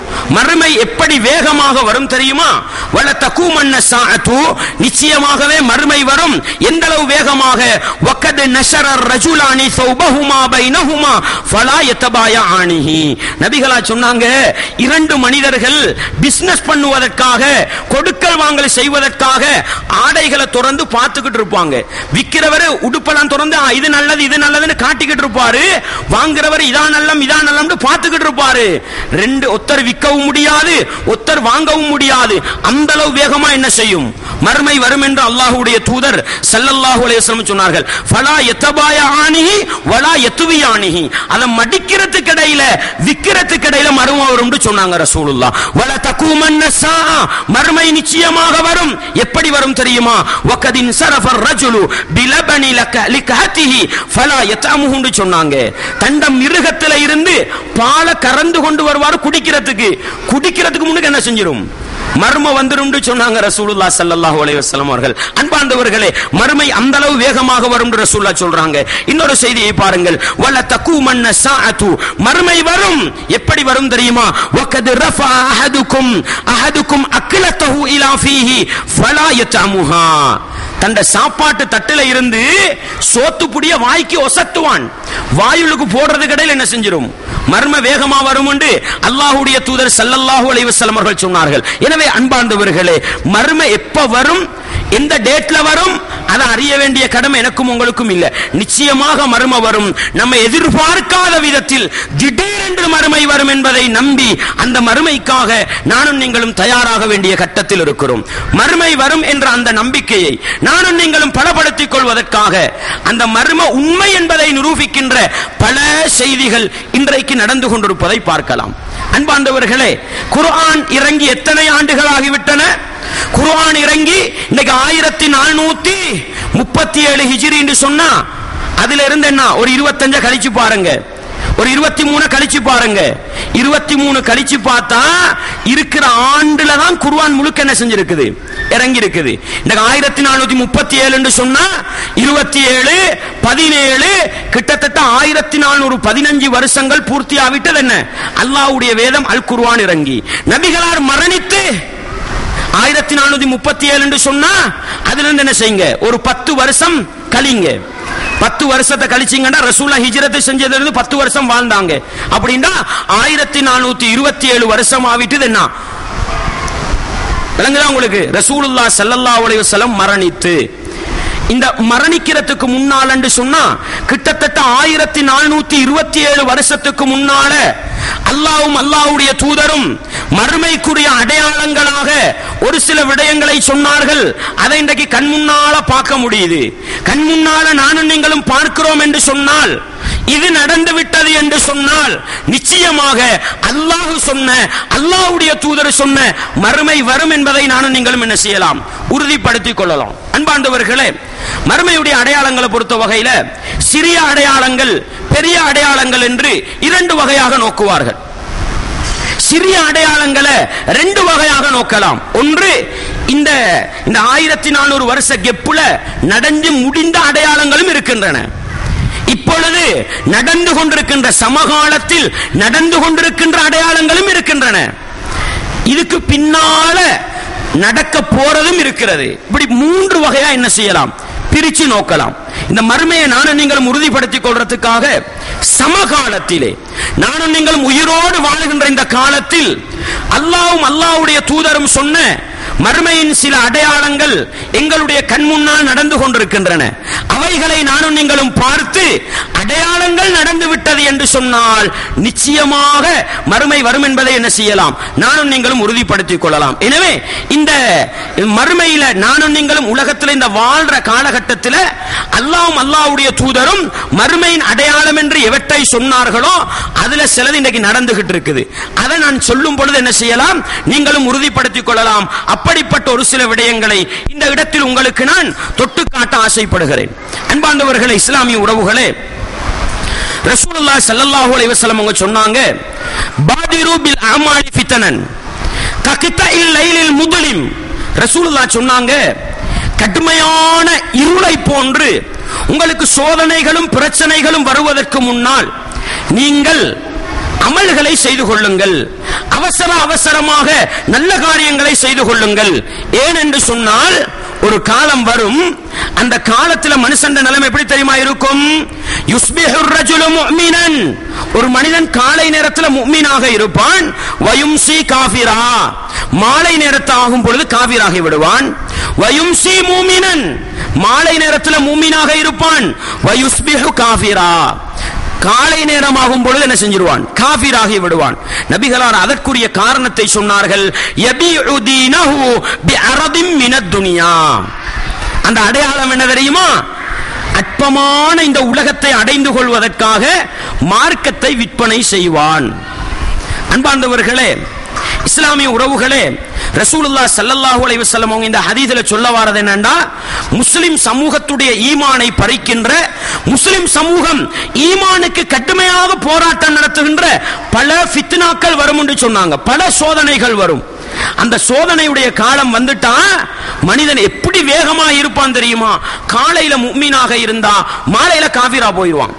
மறுமை எப்படி வேகமாக வரும் தெரியுமா வல தக்கூமன்ன சாஅத்து நிச்சயமாகவே மறுமை வரும் எந்த அளவு வேகமாக வக்கத் நஷர ரஜுலானி சௌபஹுமா பைனஹுமா ஃபலா யத்தபாயஆனிஹி நபிகளா சொன்னாங்க இரண்டு மனிதர்கள் பிசினஸ் பண்ணுவதற்காக கொடுக்கல் வாங்கல் செய்வதற்காக ஆடைகளை திறந்து பார்த்துக்கிட்டு இருப்பாங்க விக்கிறவர் உடுப்பெல்லாம் திறந்து "ஆ, இது நல்லது இது நல்லதுன்னு காட்டிக்கிட்டு இருப்பாரு வாங்குறவர் இதான் நல்லம் இதான் நல்லம்னு பார்த்துக்கிட்டு இருப்பாரு ரெண்டு ஒத்தர் விற்கவும் முடியாது ஒத்தர் வாங்கவும் முடியாது அந்த அளவு வேகமா என்ன செய்யும் மறுமை வரும் என்று அல்லாஹ்வுடைய தூதர் ஸல்லல்லாஹு அலைஹி வஸல்லம் சொன்னார்கள் ஃபலா யத்தபாயஆனிஹி வலா யத்துவியானிஹி அத மடிக்கிறதுக்கு இடையில விக்கிறதுக்கு இடையில மறுமை வரும்னு சொன்னாங்க ரசூலுல்லாஹ் வல தகூமன்ன ஸாஅ மறுமை நிச்சயமாக வரும் எப்படி வரும் தெரியுமா வகதின் சரஃபர் ரஜுலு பிலபனி லக லிகஹதிஹி ஃபலா யதமுஹுன்னு சொன்னாங்க தண்டம் மிருகத்தில இருந்து பாலை கறந்து கொண்டு வருவார் குடிக்கிறதுக்கு குடிக்கிறதுக்கு முன்னுக்கு என்ன செஞ்சிரும் மர்ம வந்துரும் சொன்னாங்க ரசூலுல்லாஹ் ஸல்லல்லாஹு அலைஹி வஸல்லம் அவர்கள் அன்பார்ந்தவர்களே மறுமை அந்த அளவு வேகமாக வரும் ரசூலுல்லாஹ் சொல்றாங்க இன்னொரு செய்தியை பாருங்கள் வல தகூமன்ன சாஅத்து மறுமை வரும் எப்படி வரும் தெரியுமா வகத் ரஃபா அஹதுக்கும் அஹதுக்கும் அக்லத்தஹு இலா ஃபீஹி ஃபலா யதமுஹா தண்ட சாப்பாட்டு தட்டுல இருந்து சோத்து புடிய வாய்க்கு ஒசத்துவான் வாயுளுக்கு போடுறது கடையில் என்ன செஞ்சிரும் மர்ம வேகமா வரும் என்று அல்லாஹ்வுடைய தூதர் ஸல்லல்லாஹு அலைஹி வஸல்லம் அவர்கள் சொன்னார்கள் எனவே அன்பார்ந்தவர்களே மர்ம எப்ப வரும் எந்த டேட்ல வரும் அதை அறிய வேண்டிய கடமை எனக்கும் உங்களுக்கும் இல்ல நிச்சயமாக மர்ம வரும் நம்ம எதிர்பார்க்காத விதத்தில் திடீரென்று மறுமை வரும் என்பதை நம்பி அந்த மறுமைக்காக நானும் நீங்களும் தயாராக வேண்டிய கட்டத்தில் இருக்கிறோம் மறுமை வரும் என்ற அந்த நம்பிக்கையை நானும் நீங்களும் பலப்படுத்திக் கொள்வதற்காக அந்த மர்ம உண்மை என்பதை நிரூபிக்கின்ற பல செய்திகள் இன்றைக்கு நடந்து கொண்டிருப்பதை பார்க்கலாம் அன்பாண்டவர்களே குர்ஆன் இறங்கி எத்தனை ஆண்டுகள் ஆகிவிட்டன குர்ஆன் இறங்கி இன்னைக்கு ஆயிரத்தி நானூத்தி முப்பத்தி ஏழு ஹிஜ்ரி என்று சொன்னா அதுல இருந்து என்ன ஒரு இருபத்தஞ்ச கழிச்சு பாருங்க ஒரு இருபத்தி மூணு கழிச்சு பாருங்க இருபத்தி மூணு கழிச்சு பார்த்தா இருக்கிற ஆண்டுல தான் குர்ஆன் முழுக்க என்ன செஞ்சிருக்குது இறங்கி இருக்குது இந்த ஆயிரத்தி நானூத்தி முப்பத்தி ஏழு சொன்னா இருபத்தி ஏழு பதினேழு கிட்டத்தட்ட ஆயிரத்தி நானூறு பதினஞ்சு வருஷங்கள் பூர்த்தி ஆவிட்டது என்ன அல்லாஹ்வுடைய வேதம் அல் குர்ஆன் இறங்கி நபிகளார் மரணித்து ஆயிரத்தி நானூத்தி முப்பத்தி ஏழு என்று சொன்னா அதுல இருந்து என்ன செய்யுங்க ஒரு பத்து வருஷம் கழிங்க பத்து வருஷத்தை கழிச்சீங்கன்னா ரசூலா ஹிஜ்ரத் செஞ்சதுல இருந்து பத்து வருஷம் வாழ்ந்தாங்க அப்படின்னா ஆயிரத்தி நானூத்தி இருபத்தி ஏழு வருஷம் ஆவிட்டது என்ன விளங்குதா உங்களுக்கு ரசூலுல்லா ஸல்லல்லாஹு அலைஹி வஸல்லம் மரணித்து இந்த மரணிக்கிறதுக்கு முன்னால் என்று சொன்னா கிட்டத்தட்ட ஆயிரத்தி நானூத்தி இருபத்தி ஏழு வருஷத்துக்கு முன்னால அல்லாவும் அல்லாஹ்வுடைய தூதரும் மறுமைக்குரிய அடையாளங்களாக ஒரு சில விடயங்களை சொன்னார்கள் அதை இன்றைக்கு கண் முன்னால பார்க்க முடியுது கண் முன்னால நானும் நீங்களும் பார்க்கிறோம் என்று சொன்னால் இது நடந்து விட்டது என்று சொன்னால் நிச்சயமாக அல்லாஹ் சொன்ன அல்லாஹ்வுடைய தூதர் சொன்ன மறுமை வரும் என்பதை நானும் நீங்களும் என்ன செய்யலாம் உறுதிப்படுத்திக் கொள்ளலாம் அன்பாண்டவர்களே மறுமையுடைய அடையாளங்களை பொறுத்த வகையில சிறிய அடையாளங்கள் பெரிய அடையாளங்கள் என்று இரண்டு வகையாக நோக்குவார்கள் சிறிய அடையாளங்களை ரெண்டு வகையாக நோக்கலாம் ஒன்று இந்த இந்த ஆயிரத்தி நானூறு வருஷ கெப்புல நடந்து முடிந்த அடையாளங்களும் இருக்கின்றன இப்பொழுது நடந்து கொண்டிருக்கின்ற சமகாலத்தில் நடந்து கொண்டிருக்கின்ற அடையாளங்களும் இருக்கின்றன இதுக்கு பின்னால நடக்க போறதும் இருக்கிறது இப்படி மூன்று வகையா என்ன செய்யலாம் பிரிச்சு நோக்கலாம் இந்த மறுமையை நானும் நீங்களும் உறுதிப்படுத்திக் கொள்றதுக்காக சமகாலத்திலே நானும் நீங்களும் உயிரோடு வாழுகின்ற இந்த காலத்தில் அல்லாவும் அல்லாவுடைய தூதரும் சொன்ன மறுமையின் சில அடையாளங்கள் எங்களுடைய கண் முன்னால் நடந்து கொண்டிருக்கின்றன அவைகளை நானும் நீங்களும் பார்த்து அடையாளங்கள் நடந்து விட்டது என்று சொன்னால் நிச்சயமாக மறுமை வரும் என்பதை என்ன செய்யலாம் நானும் நீங்களும் உறுதிப்படுத்திக் கொள்ளலாம் எனவே இந்த மறுமையில நானும் நீங்களும் உலகத்தில் இந்த வாழ்ற காலகட்டத்தில் அல்லாவும் அல்லாவுடைய தூதரும் மறுமையின் அடையாளம் என்று எவற்றை சொன்னார்களோ அதுல சிலது இன்றைக்கு நடந்துகிட்டு இருக்குது அதை நான் சொல்லும் பொழுது என்ன செய்யலாம் நீங்களும் உறுதிப்படுத்திக் கொள்ளலாம் அப்படிப்பட்ட ஒரு சில விடயங்களை இந்த இடத்தில் உங்களுக்கு நான் தொட்டு காட்ட ஆசைப்படுகிறேன் அன்பார்ந்தவர்களே இஸ்லாமிய உறவுகளே ரசூலுல்லாஹி ஸல்லல்லாஹு அலைஹி வஸல்லம் அவங்க சொன்னாங்க பாதிரு பில் அமாலி ஃபிதனன் கக்தஇல் லைலில் முதுலிம் ரசூலுல்லாஹ் சொன்னாங்க கடுமையான இருளை போன்று உங்களுக்கு சோதனைகளும் பிரச்சனைகளும் வருவதற்கு முன்னால் நீங்கள் அமல்களை செய்து கொள்ளுங்கள் அவசர அவசரமாக நல்ல காரியங்களை செய்து கொள்ளுங்கள் ஏன் என்று சொன்னால் ஒரு காலம் வரும் அந்த காலத்துல மனுஷன் நிலைமை எப்படி தெரியுமா இருக்கும் யுஸ்பிஹு ரஜுலு முஃமினன் ஒரு மனிதன் காலை நேரத்துல முஃமினாக இருப்பான் வயும்சி காஃபிரா மாலை நேரத்து ஆகும் பொழுது காஃபிராகி விடுவான் வயும்சி மூமினன் மாலை நேரத்துல மூமினாக இருப்பான் வயுஸ்பிஹு காஃபிரா காலை நேரமாகும் பொழுது என்ன செஞ்சிருவான் காபிராகி விடுவான் நபிகளார் அதற்குரிய காரணத்தை சொன்னார்கள் யபிஉ தீனஹு பிஅரதின் மினத் துனியா அந்த அடையாளம் என்ன தெரியுமா அற்பமான இந்த உலகத்தை அடைந்து கொள்வதற்காக மார்க்கத்தை விற்பனை செய்வான் அன்பார்ந்தவர்களே இஸ்லாமிய உறவுகளே ரசூலுல்லா ஸல்லல்லாஹு அலைஹி வஸல்லம் அவங்க இந்த ஹதீஸ்ல சொல்ல வாரது என்னன்னா முஸ்லிம் சமூகத்துடைய ஈமானை பறிக்கின்ற முஸ்லிம் சமூகம் ஈமானுக்கு கடுமையாக போராட்டம் நடத்துகின்ற பல ஃபித்னாக்கள் வரும் என்று சொன்னாங்க பல சோதனைகள் வரும் அந்த சோதனையுடைய காலம் வந்துட்டா மனிதன் எப்படி வேகமா இருப்பான் தெரியுமா காலையில முக்மீனாக இருந்தா மாலையில காபிரா போயிடுவான்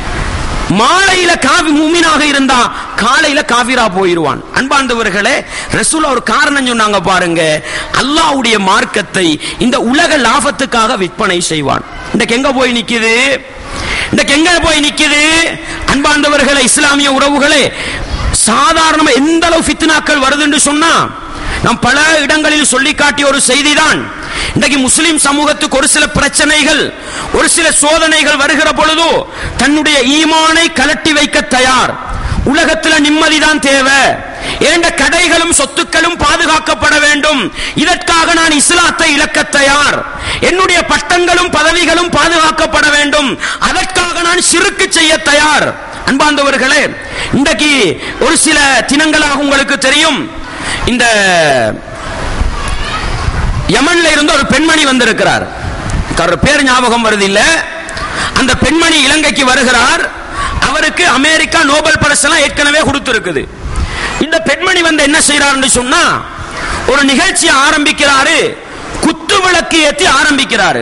மாலையில காவி மூமினாக இருந்தா காலையில காவிரா போயிருவான் அன்பார்ந்தவர்களே ரசூலா ஒரு காரணம் சொன்னாங்க பாருங்க அல்லாஹ்வுடைய மார்க்கத்தை இந்த உலக லாபத்துக்காக விற்பனை செய்வான் இன்றைக்கு எங்க போய் நிக்குது இன்றைக்கு எங்க போய் நிக்குது அன்பார்ந்தவர்களே இஸ்லாமிய உறவுகளே சாதாரணமா எந்த அளவு ஃபித்னாக்கள் வருதுன்னு சொன்னா நாம் பல இடங்களில் சொல்லி காட்டிய ஒரு செய்திதான் இன்றைக்கு முஸ்லிம் சமூகத்துக்கு ஒரு சில பிரச்சனைகள் ஒரு சில சோதனைகள் வருகிற பொழுது தன்னுடைய ஈமானை கலட்டி வைக்க தயார் உலகத்துல நிம்மதிதான் தேவை ஏண்ட கடைகளும் சொத்துக்களும் பாதுகாக்கப்பட வேண்டும் இதற்காக நான் இஸ்லாத்தை இழக்க தயார் என்னுடைய பட்டங்களும் பதவிகளும் பாதுகாக்கப்பட வேண்டும் அதற்காக நான் சிறுக்கு செய்ய தயார் அன்பார்ந்தவர்களே இன்றைக்கு ஒரு சில தினங்களாக உங்களுக்கு தெரியும் இந்த யமன்ல இருந்து ஒரு பெண்மணி வந்திருக்கிறார் அவர் பேர் ஞாபகம் வருது இல்ல அந்த பெண்மணி இலங்கைக்கு வருகிறார் அவருக்கு அமெரிக்கா நோபல் பரிசு எல்லாம் ஏற்கனவே கொடுத்திருக்குது இந்த பெண்மணி வந்து என்ன செய்யறாருன்னு சொன்னா ஒரு நிகழ்ச்சியை ஆரம்பிக்கிறாரு குத்து விளக்கு ஏத்தி ஆரம்பிக்கிறாரு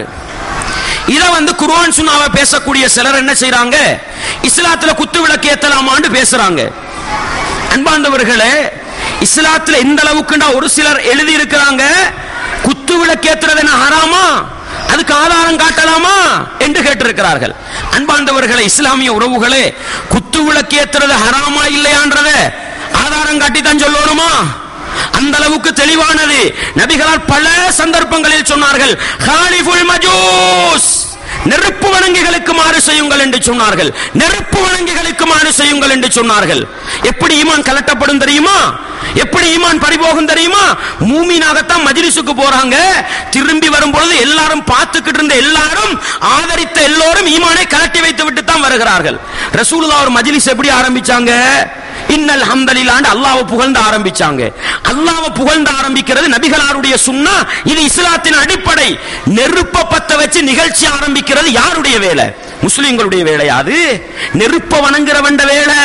இத வந்து குர்ஆன் சுன்னாவை பேசக்கூடிய சிலர் என்ன செய்றாங்க இஸ்லாத்துல குத்து விளக்கு ஏத்தலாமான்னு பேசுறாங்க அன்பார்ந்தவர்களே இஸ்லாத்துல எந்த அளவுக்குண்டா ஒரு சிலர் எழுதி இருக்கிறாங்க குத்து விளக்கு ஏத்துறது என்ன ஹராமா அதுக்கு ஆதாரம் காட்டலாமா என்று கேட்டிருக்கிறார்கள் அன்பார்ந்தவர்களே இஸ்லாமிய உறவுகளே குத்து விளக்கு ஏத்துறது ஹராமா இல்லையான்றத ஆதாரம் காட்டி தான் சொல்லணுமா அந்த அளவுக்கு தெளிவானது நபிகளால் பல சந்தர்ப்பங்களில் சொன்னார்கள் ஹாலிஃபுல் மஜூஸ் நெருப்பு வணங்கிகளுக்கு மாறு செய்யுங்கள் என்று சொன்னார்கள் நெருப்பு வணங்கிகளுக்கு மாறு செய்யுங்கள் என்று சொன்னார்கள் எப்படி ஈமான் கலட்டப்படும் தெரியுமா எப்படி ஈமான் பறிபோகும் தெரியுமா மூமினாகத்தான் மஜ்லிஸுக்கு போறாங்க திரும்பி வரும் பொழுது எல்லாரும் பார்த்துக்கிட்டு இருந்த எல்லாரும் ஆதரித்த எல்லோரும் ஈமானை கலட்டி வைத்து விட்டு தான் வருகிறார்கள் ரசூலுல்லாஹ் ஒரு மஜ்லிஸ் எப்படி ஆரம்பிச்சாங்க இன்னல் ஹம்தலில்லாண்டு அல்லாஹ்வை புகழ்ந்து ஆரம்பிச்சாங்க அல்லாஹ்வை புகழ்ந்து ஆரம்பிக்கிறது நபிகளாருடைய சுன்னா இது இஸ்லாத்தின் அடிப்படை நெருப்ப பத்த வச்சு நிகழ்ச்சி ஆரம்பிக்கிறது யாருடைய வேலை முஸ்லிம்களுடைய வேலையா அது நெருப்ப வணங்குறவண்ட வேலை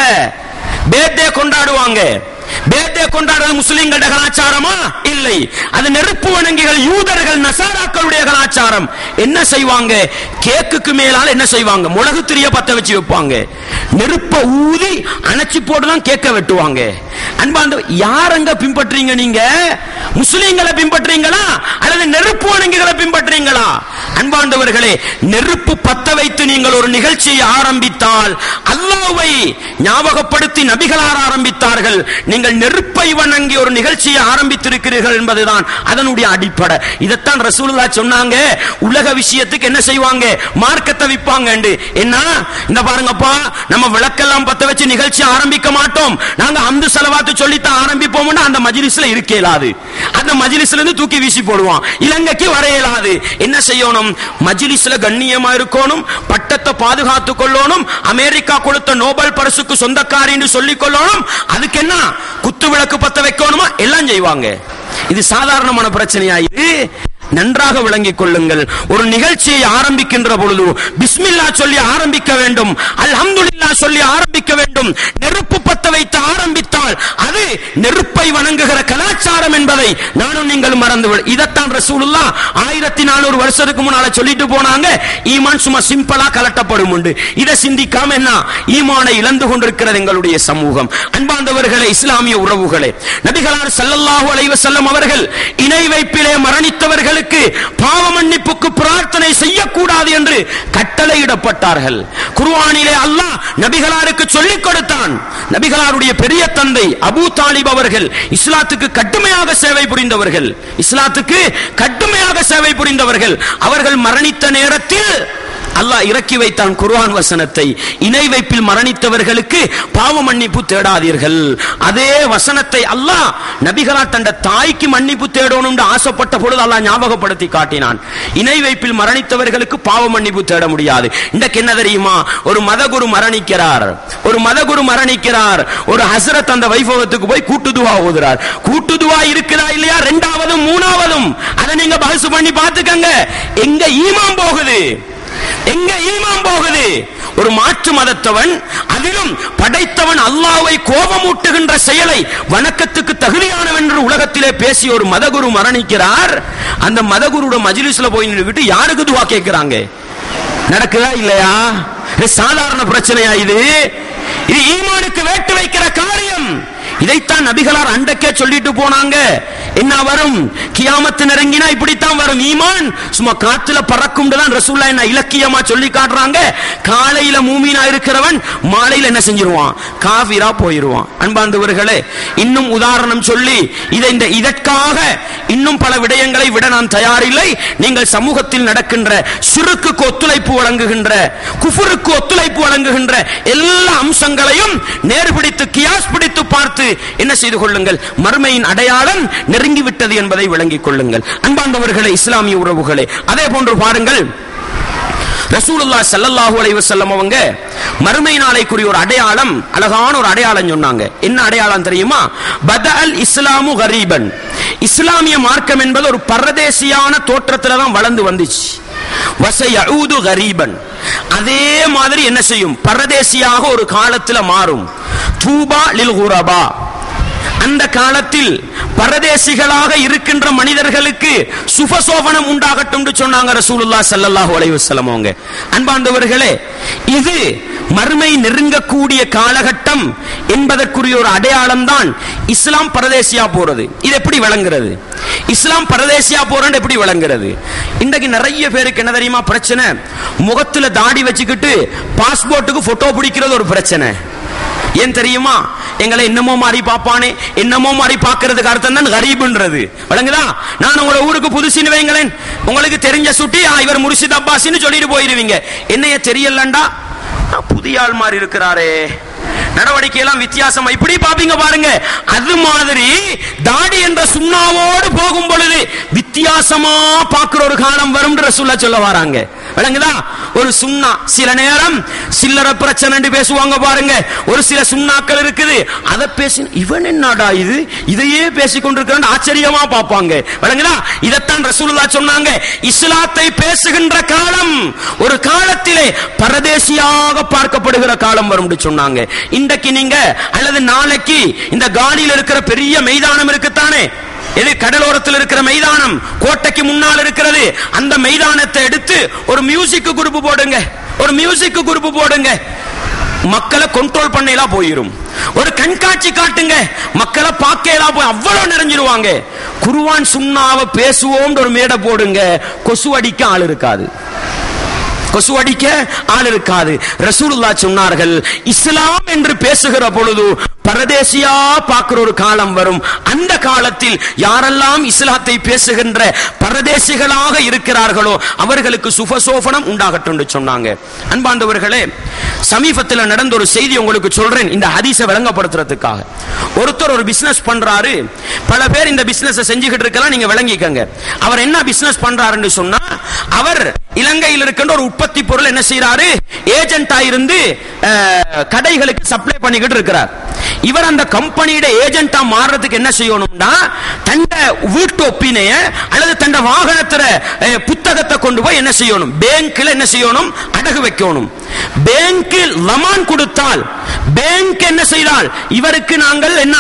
பேர்தே கொண்டாடுவாங்க பேர்தே கொண்டாடுறது முஸ்லிம்களோட கலாச்சாரமா இல்லை அது நெருப்பு வணங்கிகள் யூதர்கள் நசாராக்களுடைய கலாச்சாரம் என்ன செய்வாங்க கேக்குக்கு மேலால என்ன செய்வாங்க முளகு திரிய பத்த வச்சு வைப்பாங்க நெருப்ப ஊதி அணைச்சி போட்டு தான் கேக்க வெட்டுவாங்க அன்பாந்த யாரங்க பின்பற்றீங்க நீங்க முஸ்லிம்களை பின்பற்றீங்களா அல்லது நெருப்பு வணங்கிகளை பின்பற்றீங்களா அன்பாண்டவர்களே நெருப்பு பத்த வைத்து நீங்கள் ஒரு நிகழ்ச்சியை ஆரம்பித்தால் அல்லாஹ்வை ஞாபகப்படுத்தி நபிகளார் ஆரம்பித்தார்கள் நீங்கள் நெருப்பை வணங்கி ஒரு நிகழ்ச்சியை ஆரம்பித்திருக்கிறீர்கள் என்பதுதான் அதனுடைய அடிப்படை இதைத்தான் ரசூலுல்லா சொன்னாங்க உலக விஷயத்துக்கு என்ன செய்வாங்க மார்க்கத்தை விற்பாங்க என்ன இந்த பாருங்கப்பா நம்ம விளக்கெல்லாம் பத்த வச்சு நிகழ்ச்சி ஆரம்பிக்க மாட்டோம் நாங்க அந்து செலவாத்து சொல்லித்தான் ஆரம்பிப்போம்னா அந்த மஜ்லிஸ்ல இருக்க இயலாது அந்த மஜ்லிஸ்ல இருந்து தூக்கி வீசி போடுவான் இலங்கைக்கு வர இயலாது என்ன செய்யணும் மஜ்லிஸ்ல கண்ணியமா இருக்கணும் பட்டத்தை பாதுகாத்துக் கொள்ளணும் அமெரிக்கா கொடுத்த நோபல் பரிசுக்கு சொந்தக்காரின்னு சொல்லிக் கொள்ளணும் அதுக்கு என்ன குத்து விளக்கு பத்த வைக்கணுமா எல்லாம் செய்வாங்க இது சாதாரணமான பிரச்சனையா இது நன்றாக விளங்கிக் கொள்ளுங்கள் ஒரு நிகழ்ச்சியை ஆரம்பிக்கின்ற பொழுது பிஸ்மில்லா சொல்லி ஆரம்பிக்க வேண்டும் அல்ஹம்துலில்லாஹ் சொல்லி ஆரம்பிக்க வேண்டும் நெருப்பு பத்த வைத்து ஆரம்பித்தால் அது நெருப்பை வணங்குகிற கலாச்சாரம் என்பதை நானும் நீங்கள் மறந்து விடு இதைத்தான் ரசூலுல்லா ஆயிரத்தி நானூறு வருஷத்துக்கு முன்னால சொல்லிட்டு போனாங்க ஈமான் சும்மா சிம்பிளா கலட்டப்படும் உண்டு இதை சிந்திக்காம என்ன ஈமானை இழந்து கொண்டிருக்கிறது எங்களுடைய சமூகம் அன்பாந்தவர்களே இஸ்லாமிய உறவுகளே நபிகளார் ஸல்லல்லாஹு அலைஹி வஸல்லம் அவர்கள் இணை வைப்பிலே மரணித்தவர்களுக்கு பாவ மன்னிப்புக்கு பிரார்த்தனை செய்யக்கூடாது என்று கட்டளையிடப்பட்டார்கள் குர்ஆனிலே அல்லாஹ் நபிகளாருக்கு சொல்லிக் கொடுத்தான் நபிகளாருடைய பெரிய தந்தை அபூ தாலிப் அவர்கள் இஸ்லாத்துக்கு கடுமையாக சேவை புரிந்தவர்கள் இஸ்லாத்துக்கு கடுமையாக சேவை புரிந்தவர்கள் அவர்கள் மரணித்த நேரத்தில் அல்லாஹ் இறக்கி வைத்தான் குர்ஆன் வசனத்தை இணை வைப்பில் மரணித்தவர்களுக்கு பாவ மன்னிப்பு தேடாதீர்கள் அதே வசனத்தை அல்லாஹ் நபிகளா தந்த தாய்க்கு மன்னிப்பு தேடணும்னு ஆசைப்பட்ட பொழுது அல்லாஹ் ஞாபகப்படுத்தி காட்டினான் இணை வைப்பில் மரணித்தவர்களுக்கு பாவ மன்னிப்பு தேட முடியாது இன்றைக்கு என்ன தெரியுமா ஒரு மதகுரு மரணிக்கிறார் ஒரு மதகுரு மரணிக்கிறார் ஒரு ஹசரத் அந்த வைபவத்துக்கு போய் கூட்டுதுவா ஓதுறார் கூட்டுதுவா இருக்குதா இல்லையா ரெண்டாவதும் மூணாவதும் அதை நீங்க பஹசு பண்ணி பார்த்துக்கங்க எங்க ஈமான் போகுது எங்க ஈமான் போகுது ஒரு மாற்று மதத்தவன் அதிலும் படைத்தவன் அல்லாவை கோபமூட்டுகின்ற செயலை வணக்கத்துக்கு தகுதியானவன் என்று உலகத்திலே பேசி ஒரு மதகுரு மரணிக்கிறார் அந்த மதகுருட மஜ்லிஸ்ல போய் நின்றுட்டு யாருக்கு துவா கேட்கிறாங்க நடக்குதா இல்லையா இது சாதாரண பிரச்சனையா இது இது ஈமானுக்கு வேட்டு வைக்கிற காரியம் இதைத்தான் நபிகளார் அண்டக்கே சொல்லிட்டு போனாங்க என்ன வரும் கியாமத்து நெருங்கினா இப்படித்தான் வரும் ஈமான் சும்மா காத்துல பறக்கும் தான் ரசூல்லா என்ன இலக்கியமா சொல்லி காட்டுறாங்க காலையில மூமீனா இருக்கிறவன் மாலையில என்ன செஞ்சிருவான் காவிரா போயிருவான் அன்பார்ந்தவர்களே இன்னும் உதாரணம் சொல்லி இதை இந்த இதற்காக இன்னும் பல விடயங்களை விட நான் தயாரில்லை நீங்கள் சமூகத்தில் நடக்கின்ற சிறுக்கு ஒத்துழைப்பு வழங்குகின்ற குஃபுருக்கு ஒத்துழைப்பு வழங்குகின்ற எல்லா அம்சங்களையும் நேர்பிடித்து கியாஸ் பிடித்து பார்த்து என்ன செய்து கொள்ளுங்கள் மறுமையின் அடையாளம் நெருங்கி விட்டது என்பதை விளங்கிக் கொள்ளுங்கள் அன்பார்ந்தவர்களே இஸ்லாமிய உறவுகளே அதே போன்று பாருங்கள் ரசூலுல்லாஹ் ஸல்லல்லாஹு அலைஹி வஸல்லம் அவங்க மறுமை நாளைக்குரிய ஒரு அடையாளம் அழகான ஒரு அடையாளம் சொன்னாங்க என்ன அடையாளம் தெரியுமா பதல் இஸ்லாமு கரீபன் இஸ்லாமிய மார்க்கம் என்பது ஒரு பரதேசியான தோற்றத்துல தான் வளர்ந்து வந்துச்சு வசயஊது கரீபன் அதே மாதிரி என்ன செய்யும் பரதேசியாக ஒரு காலத்துல மாறும் தூபா லில் குரபா அந்த காலத்தில் பரதேசிகளாக இருக்கின்ற மனிதர்களுக்கு சுபசோபனம் உண்டாகட்டும் சொன்னாங்க ரசூலுல்லாஹ் ஸல்லல்லாஹு அலைஹி வஸல்லம் அவங்க அன்பார்ந்தவர்களே இது மறுமை நெருங்கக்கூடிய காலகட்டம் என்பதற்குரிய ஒரு அடையாளம் தான் இஸ்லாம் பரதேசியா போறது இது எப்படி விளங்குறது இஸ்லாம் பரதேசியா போறது எப்படி விளங்குறது இன்றைக்கு நிறைய பேருக்கு என்ன தெரியுமா பிரச்சனை முகத்துல தாடி வச்சுக்கிட்டு பாஸ்போர்ட்டுக்கு போட்டோ பிடிக்கிறது ஒரு பிரச்சனை ஏன் தெரியுமா எங்களை என்னமோ மாதிரி பாப்பானே என்னமோ மாதிரி பாக்குறதுக்கு அர்த்தம் தான் கரீப்ன்றது விளங்குதா நான் உங்களோட ஊருக்கு புதுசுன்னு வைங்களேன் உங்களுக்கு தெரிஞ்ச சுட்டி ஆ, இவர் முர்ஷித் அப்பாஸ்னு சொல்லிட்டு போயிருவீங்க என்னைய தெரியலண்டா ஆ, புதிய ஆள் மாதிரி இருக்கிறாரே நடவடிக்கை எல்லாம் வித்தியாசமா இப்படி பாப்பீங்க பாருங்க அது மாதிரி தாடி என்ற சுண்ணாவோடு போகும் பொழுது வித்தியாசமா பார்க்கிற ஒரு காலம் வரும் ரசூல்லா சொல்ல வராங்க விளங்குதா ஒரு சுண்ணா சில நேரம் சில்லற பிரச்சனை பேசுவாங்க பாருங்க ஒரு சில சுண்ணாக்கள் இருக்குது அதை பேசி இவன் என்னடா இது இதையே பேசிக் கொண்டிருக்கிறான் ஆச்சரியமா பார்ப்பாங்க விளங்குதா இதைத்தான் ரசூலுல்லா சொன்னாங்க இஸ்லாத்தை பேசுகின்ற காலம் ஒரு காலத்திலே பரதேசியாக பார்க்கப்படுகிற காலம் வரும் சொன்னாங்க இன்றைக்கு நீங்க அல்லது நாளைக்கு இந்த காலியில் இருக்கிற பெரிய மைதானம் இருக்குத்தானே எது கடலோரத்தில் இருக்கிற மைதானம் கோட்டைக்கு முன்னால் இருக்கிறது அந்த மைதானத்தை எடுத்து ஒரு மியூசிக் குரூப் போடுங்க ஒரு மியூசிக் குரூப் போடுங்க மக்களை கண்ட்ரோல் பண்ணலாம் போயிரும் ஒரு கண்காட்சி காட்டுங்க மக்களை பார்க்கலாம் போய் அவ்வளவு நிறைஞ்சிருவாங்க குருவான் சுண்ணாவை பேசுவோம் ஒரு மேடை போடுங்க கொசு அடிக்க ஆள் இருக்காது கொசு அடிக்க ஆள் இருக்காது ரசூலுல்லா சொன்னார்கள் இஸ்லாம் என்று பேசுகிற பொழுது பரதேசியா பார்க்கிற ஒரு காலம் வரும் அந்த காலத்தில் யாரெல்லாம் இஸ்லாத்தை பேசுகின்ற பரதேசிகளாக இருக்கிறார்களோ அவர்களுக்கு சுபசோபனம் உண்டாகட்டும் என்று சொன்னாங்க அன்பாண்டவர்களே சமீபத்தில் நடந்த ஒரு செய்தி உங்களுக்கு சொல்றேன் இந்த ஹதீஸை விளங்கப்படுத்துறதுக்காக ஒருத்தர் ஒரு பிசினஸ் பண்றாரு பல பேர் இந்த பிசினஸ் செஞ்சுக்கிட்டு இருக்கலாம் நீங்க விளங்கிக்கங்க அவர் என்ன பிசினஸ் பண்றாருன்னு சொன்னா அவர் இலங்கையில் இருக்கின்ற ஒரு உற்பத்தி பொருள் என்ன செய்யறாரு ஏஜென்டா இருந்து அஹ், கடைகளுக்கு சப்ளை பண்ணிக்கிட்டு இருக்கிறார் இவர் அந்த கம்பெனியோட ஏஜென்டா மாறுறதுக்கு என்ன செய்யணும்னா தண்ட வீட்டு ஒப்பினைய அல்லது தண்ட வாகனத்துல அஹ், புத்தகத்தை கொண்டு போய் என்ன செய்யணும் பேங்க்ல என்ன செய்யணும் அடகு வைக்கணும் பேங்க் லமான் கொடுத்தால் பேங்க் என்ன செய்தால் இவருக்கு நாங்கள் என்ன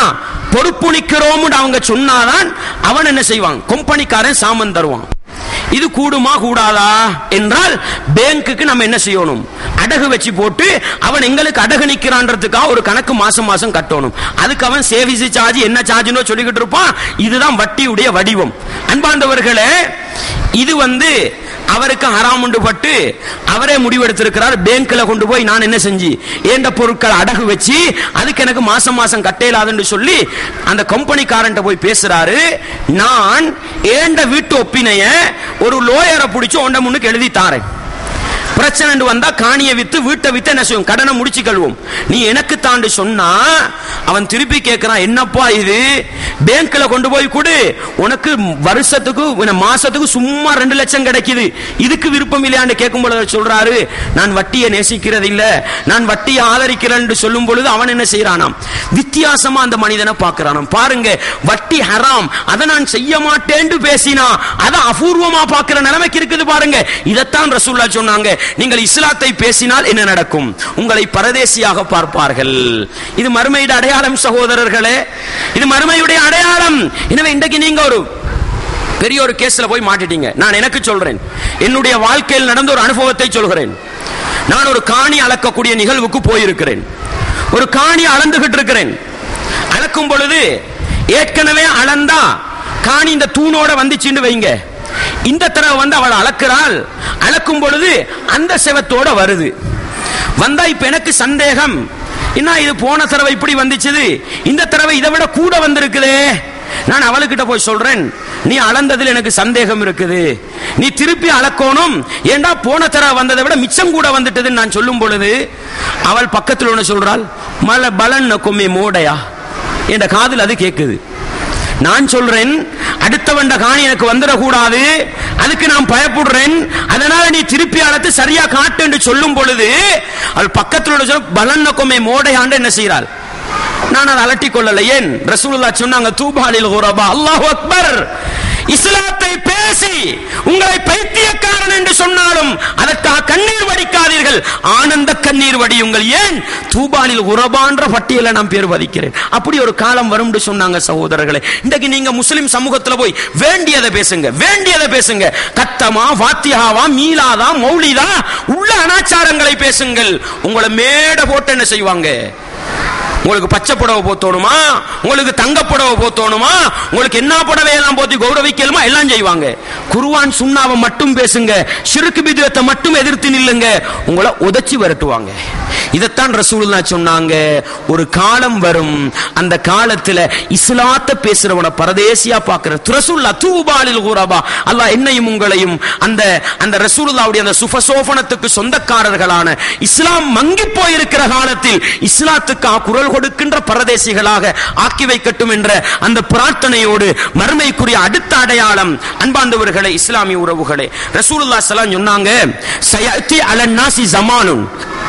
பொறுப்புணிக்கிறோம் அவங்க சொன்னாதான் அவன் என்ன செய்வான் கம்பெனிக்காரன் சாமன் தருவான் இது கூடுமா கூடாதா என்றால் பேங்க்குக்கு நம்ம என்ன செய்யணும் அடகு வச்சு போட்டு அவன் எங்களுக்கு அடகு நிக்கிறான்றதுக்காக ஒரு கணக்கு மாசம் மாசம் கட்டணும் அதுக்கு அவன் சேவிஸ் சார்ஜ் என்ன சார்ஜ்னு சொல்லிக்கிட்டு இருப்பான் இதுதான் வட்டியுடைய வடிவம் அன்பார்ந்தவர்களே இது வந்து அவருக்கு ஹராம் உண்டு பட்டு அவரே முடிவெடுத்திருக்கிறார் பேங்க்ல கொண்டு போய் நான் என்ன செஞ்சு ஏண்ட பொருட்கள் அடகு வச்சு அதுக்கு எனக்கு மாசம் மாசம் கட்டையிலாதுன்னு சொல்லி அந்த கம்பெனிக்காரன்ட்ட போய் பேசுறாரு நான் ஏண்ட வீட்டு ஒப்பினைய ஒரு லோயரை பிடிச்சு உண்ட முன்னுக்கு எழுதி தாரேன் பிரச்சனை வந்தா காணியை வித்து வீட்டை வித்து என்ன செய்வோம் கடனை முடிச்சு கழுவோம் நீ எனக்கு தாண்டு சொன்னா அவன் திருப்பி கேட்கிறான் என்னப்பா இது பேங்க்ல கொண்டு போய் கொடு உனக்கு வருஷத்துக்கு உன மாசத்துக்கு சும்மா ரெண்டு லட்சம் கிடைக்குது இதுக்கு விருப்பம் இல்லையான்னு கேட்கும் பொழுது சொல்றாரு நான் வட்டியை நேசிக்கிறது இல்ல நான் வட்டியை ஆதரிக்கிறேன் சொல்லும் பொழுது அவன் என்ன செய்யறானாம் வித்தியாசமா அந்த மனிதனை பார்க்கிறானாம் பாருங்க வட்டி ஹராம் அதை நான் செய்ய மாட்டேன்னு பேசினா அதை அபூர்வமா பார்க்கிற நிலைமைக்கு இருக்குது பாருங்க இதைத்தான் ரசூல்லா சொன்னாங்க நீங்கள் இஸ்லாத்தை பேசினால் என்ன நடக்கும் உங்களை பரதேசியாக பார்ப்பார்கள் இது மறுமையுடைய அடையாளம் சகோதரர்களே இது மறுமையுடைய அடையாளம் எனவே இன்றைக்கு நீங்க ஒரு பெரிய ஒரு கேஸ்ல போய் மாட்டிட்டீங்க நான் எனக்கு சொல்றேன் என்னுடைய வாழ்க்கையில் நடந்த ஒரு அனுபவத்தை சொல்கிறேன் நான் ஒரு காணி அளக்கக்கூடிய நிகழ்வுக்கு போயிருக்கிறேன் ஒரு காணி அளந்துகிட்டு இருக்கிறேன் அளக்கும் பொழுது ஏற்கனவே அளந்தா காணி இந்த தூணோட வந்துச்சுன்னு வைங்க இந்த தடவை வந்து அவள் அளக்கிறாள் அளக்கும் பொழுது அந்த செவத்தோட வருது வந்தா இப்ப எனக்கு சந்தேகம் என்ன இது போன தடவை இப்படி வந்துச்சுது இந்த தடவை இதை விட கூட வந்திருக்குதே நான் அவளுக்கிட்ட போய் சொல்றேன் நீ அளந்ததில் எனக்கு சந்தேகம் இருக்குது நீ திருப்பி அளக்கணும் ஏண்டா போன தடவை வந்ததை விட மிச்சம் கூட வந்துட்டதுன்னு நான் சொல்லும் பொழுது அவள் பக்கத்தில் ஒன்று சொல்றாள் மல பலன் கொம்மி மோடையா என்ற காதில் அது கேட்குது நான் சொல்றேன் அடுத்தவண்ட காணி எனக்கு வந்துடக்கூடாது அதுக்கு நான் பயப்படுறேன் அதனால நீ திருப்பி அழைத்து சரியா காட்டு என்று சொல்லும் பொழுது அவள் பக்கத்தில் உள்ள சொல்ல பலன் கொம்மை மோடையாண்டு என்ன செய்கிறாள் நான் அதை அலட்டி கொள்ளல ஏன் ரசூலுல்லா சொன்னாங்க தூபாலில் ஹுரபா அல்லாஹ் அக்பர் இஸ்லாத்தை பேசி உங்களை பைத்தியக்காரன் என்று சொன்னாலும் அதற்காக கண்ணீர் வடிக்காதீர்கள் ஆனந்த கண்ணீர் வடியுங்கள் ஏன் தூபாலில் உரபான்ற பட்டியலை நான் பேர் வதிக்கிறேன் அப்படி ஒரு காலம் வரும் சொன்னாங்க சகோதரர்களே இன்றைக்கு நீங்க முஸ்லிம் சமூகத்துல போய் வேண்டியதை பேசுங்க வேண்டியதை பேசுங்க கத்தமா வாத்தியாவா மீலாதா மௌலிதா உள்ள அனாச்சாரங்களை பேசுங்கள் உங்களை மேடை போட்டு என்ன செய்வாங்க உங்களுக்கு பச்சை புடவை போத்தோணுமா உங்களுக்கு தங்க புடவை போத்தோணுமா உங்களுக்கு என்ன புடவை எல்லாம் போத்தி கௌரவிக்கலுமா எல்லாம் செய்வாங்க குருவான் சுண்ணாவை மட்டும் பேசுங்க சிறுக்கு பிதுவத்தை மட்டும் எதிர்த்து நில்லுங்க உங்களை உதச்சி விரட்டுவாங்க இதைத்தான் ரசூலுல்லா சொன்னாங்க ஒரு காலம் வரும் அந்த காலத்துல இஸ்லாத்தை பேசுறவன பரதேசியா பார்க்கிற ரசூல்லா தூபாலில் கூறபா அல்லாஹ் என்னையும் உங்களையும் அந்த அந்த ரசூலுல்லாவுடைய அந்த சுபசோபனத்துக்கு சொந்தக்காரர்களான இஸ்லாம் மங்கி போயிருக்கிற காலத்தில் இஸ்லாத்துக்கு குரல் கொடுக்கின்ற பரதேசிகளாக ஆக்கி வைக்கட்டும் என்ற அந்த பிரார்த்தனையோடு மறுமைக்குரிய அடுத்த அடையாளம் அன்பாண்டவர்களே இஸ்லாமிய உறவுகளே ரசூலுல்லா ஸல்லல்லாஹு சொன்னாங்க சயத்தி அலன்னாசி ஜமானுன்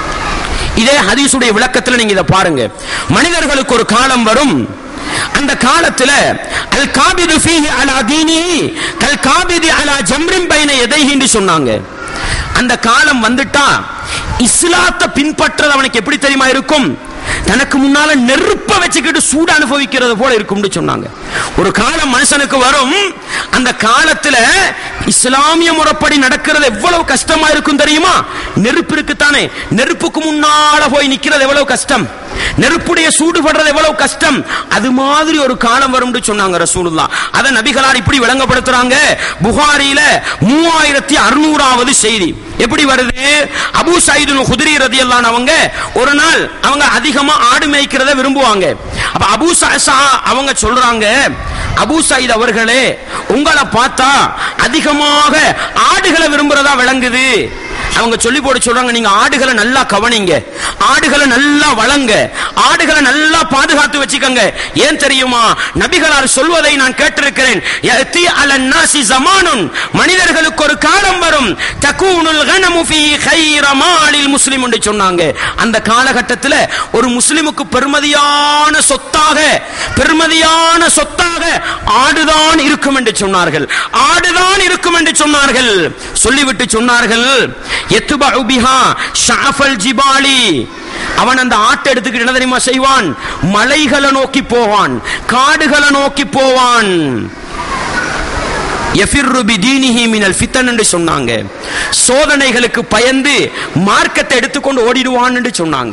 இதே ஹதீஸுடைய விளக்கத்தில் நீங்க இதை பாருங்க மனிதர்களுக்கு ஒரு காலம் வரும் அந்த காலத்துல அல் காபிது ஃபீஹி அலா தீனிஹி கல் காபிதி அலா ஜம்ரின் பைன எதைஹின்னு சொன்னாங்க அந்த காலம் வந்துட்டா இஸ்லாத்தை பின்பற்றது அவனுக்கு எப்படி தெரியுமா இருக்கும் தனக்கு முன்னால நெருப்ப வச்சுக்கிட்டு சூடு அனுபவிக்கிறது போல இருக்கும்னு சொன்னாங்க ஒரு காலம் மனுஷனுக்கு வரும் அந்த காலத்துல இஸ்லாமிய முறைப்படி நடக்கிறது எவ்வளவு கஷ்டமா இருக்கும் தெரியுமா நெருப்பு இருக்குத்தானே நெருப்புக்கு முன்னால போய் நிக்கிறது எவ்வளவு கஷ்டம் நெருப்புடைய சூடுபடுறது எவ்வளவு கஷ்டம் அது மாதிரி ஒரு காலம் வரும்னு சொன்னாங்க ரசூலுல்லா அதை நபிகளார் இப்படி விளங்கப்படுத்துறாங்க புகாரியில மூவாயிரத்தி அறுநூறாவது செய்தி எப்படி வருது அபு சயீதுல் குதிரி ரதியல்லான் அவங்க ஒரு நாள் அவங்க அதிகமா ஆடு மேய்க்கிறத விரும்புவாங்க அப்ப அபு சா அவங்க சொல்றாங்க அபு சயீத் அவர்களே உங்களை பார்த்தா அதிகமாக ஆடுகளை விரும்புறதா விளங்குது அவங்க சொல்லி போட சொல்றாங்க நீங்க ஆடுகளை நல்லா கவனிங்க ஆடுகளை நல்லா வளங்க ஆடுகளை நல்லா பாதுகாத்து வச்சுக்கோங்க ஏன் தெரியுமா நபிகளார் சொல்வதை நான் கேட்டிருக்கிறேன் யஅதி அலன் நாசி ஜமானுன் மனிதர்களுக்கு ஒரு காலம் வரும் தகூனுல் கனமு ஃபீ கைர மாலில் முஸ்லிம் என்று சொன்னாங்க அந்த காலகட்டத்தில் ஒரு முஸ்லிமுக்கு பெருமதியான சொத்தாக பெருமதியான சொத்தாக ஆடுதான் இருக்கும் என்று சொன்னார்கள் ஆடுதான் இருக்கும் என்று சொன்னார்கள் சொல்லிவிட்டு சொன்னார்கள் எத்துபு பிஹா ஷாஃபல் ஜிபாலி அவன் அந்த ஆட்டை எடுத்துக்கிட்டு என்ன தெரியுமா செய்வான் மலைகளை நோக்கி போவான் காடுகளை நோக்கி போவான் யஃபிர்ரு பிதீனிஹி மினல் ஃபித்தன் என்று சொன்னாங்க சோதனைகளுக்கு பயந்து மார்க்கத்தை எடுத்துக்கொண்டு ஓடிடுவான் என்று சொன்னாங்க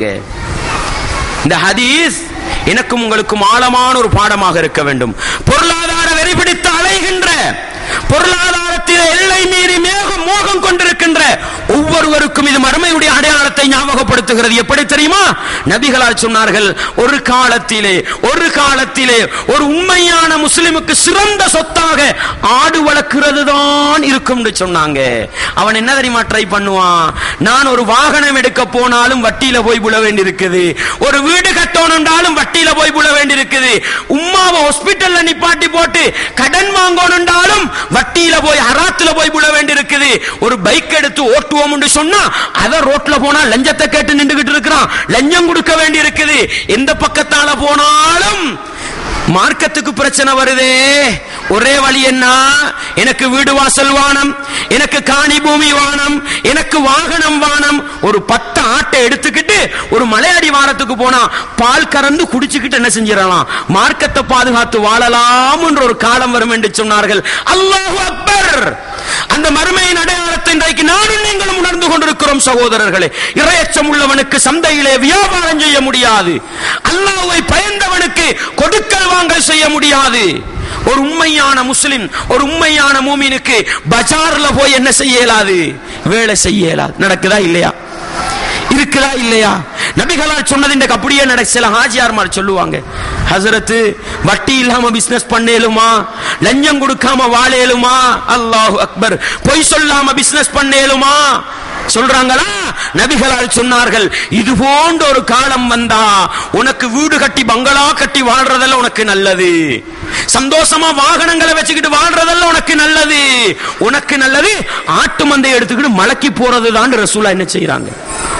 இந்த ஹதீஸ் எனக்கும் உங்களுக்கும் ஆழமான ஒரு பாடமாக இருக்க வேண்டும் பொருளாதார வெறி பிடித்து அலைகின்ற பொருளாதாரத்தில் எல்லை மீறி மேகம் மோகம் கொண்டிருக்கின்ற ஒவ்வொருவருக்கும் இது மறுமையுடைய அடையாளத்தை ஞாபகப்படுத்துகிறது எப்படி தெரியுமா நபிகளால் சொன்னார்கள் ஒரு காலத்திலே ஒரு காலத்திலே ஒரு உண்மையான முஸ்லிமுக்கு சிறந்த சொத்தாக ஆடு வளர்க்கிறது தான் இருக்கும் சொன்னாங்க அவன் என்ன தெரியுமா ட்ரை பண்ணுவான் நான் ஒரு வாகனம் எடுக்க போனாலும் வட்டியில போய் புல வேண்டியிருக்குது ஒரு வீடு கட்டணும்னாலும் வட்டியில போய் புல வேண்டியிருக்குது உம்மாவை ஹாஸ்பிட்டல்ல நிப்பாட்டி போட்டு கடன் வாங்கணும்னாலும் வட்டியில போய் அராத்துல போய் புல வேண்டியிருக்குது ஒரு பைக் எடுத்து ஓட்டுவோம் என்று சொன்னா அத ரோட்ல போனா லஞ்சத்தை கேட்டு நின்றுகிட்டு இருக்கிறான் லஞ்சம் கொடுக்க வேண்டி இருக்குது எந்த பக்கத்தால போனாலும் மார்க்கத்துக்கு பிரச்சனை வருதே ஒரே வழி என்ன எனக்கு வீடு வாசல் வானம் எனக்கு காணி பூமி வானம் எனக்கு வாகனம் வானம் ஒரு பத்து ஆட்டை எடுத்துக்கிட்டு ஒரு மலையடி வாரத்துக்கு போனா பால் கறந்து குடிச்சுக்கிட்டு என்ன செஞ்சிடலாம் மார்க்கத்தை பாதுகாத்து வாழலாம் என்ற ஒரு காலம் வரும் என்று சொன்னார்கள் அல்லாஹ் அக்பர் அந்த மறுமையின் அடையாளத்தை இன்றைக்கு நானும் நீங்களும் உணர்ந்து கொண்டிருக்கிறோம் சகோதரர்களே இரையச்சம் உள்ளவனுக்கு சந்தையிலே வியாபாரம் செய்ய முடியாது அல்லாஹ்வை பயந்தவனுக்கு கொடுக்கல் வாங்கல் செய்ய முடியாது ஒரு உண்மையான முஸ்லிம் ஒரு உண்மையான மூமினுக்கு பஜார்ல போய் என்ன செய்ய இயலாது வேலை செய்ய இயலாது நடக்குதா இல்லையா இருக்குதா இல்லையா நபிகளால் சொன்னது இன்றைக்கு அப்படியே நட சில ஹாஜியார்மார் சொல்லுவாங்க ஹசரத்து வட்டி இல்லாம பிசினஸ் பண்ணேலுமா லஞ்சம் கொடுக்காம வாழேலுமா அல்லாஹ் அக்பர் பொய் சொல்லாம பிசினஸ் பண்ணேலுமா சொல்றாங்களா நபிகளால் சொன்னார்கள் இது போன்ற ஒரு காலம் வந்தா உனக்கு வீடு கட்டி பங்களா கட்டி வாழ்றதெல்லாம் உனக்கு நல்லது சந்தோஷமா வாகனங்களை வச்சுக்கிட்டு வாழ்றதெல்லாம் உனக்கு நல்லது உனக்கு நல்லது ஆட்டு மந்தை எடுத்துக்கிட்டு மலக்கி போறது தான் ரசூலா என்ன செய்யறாங்க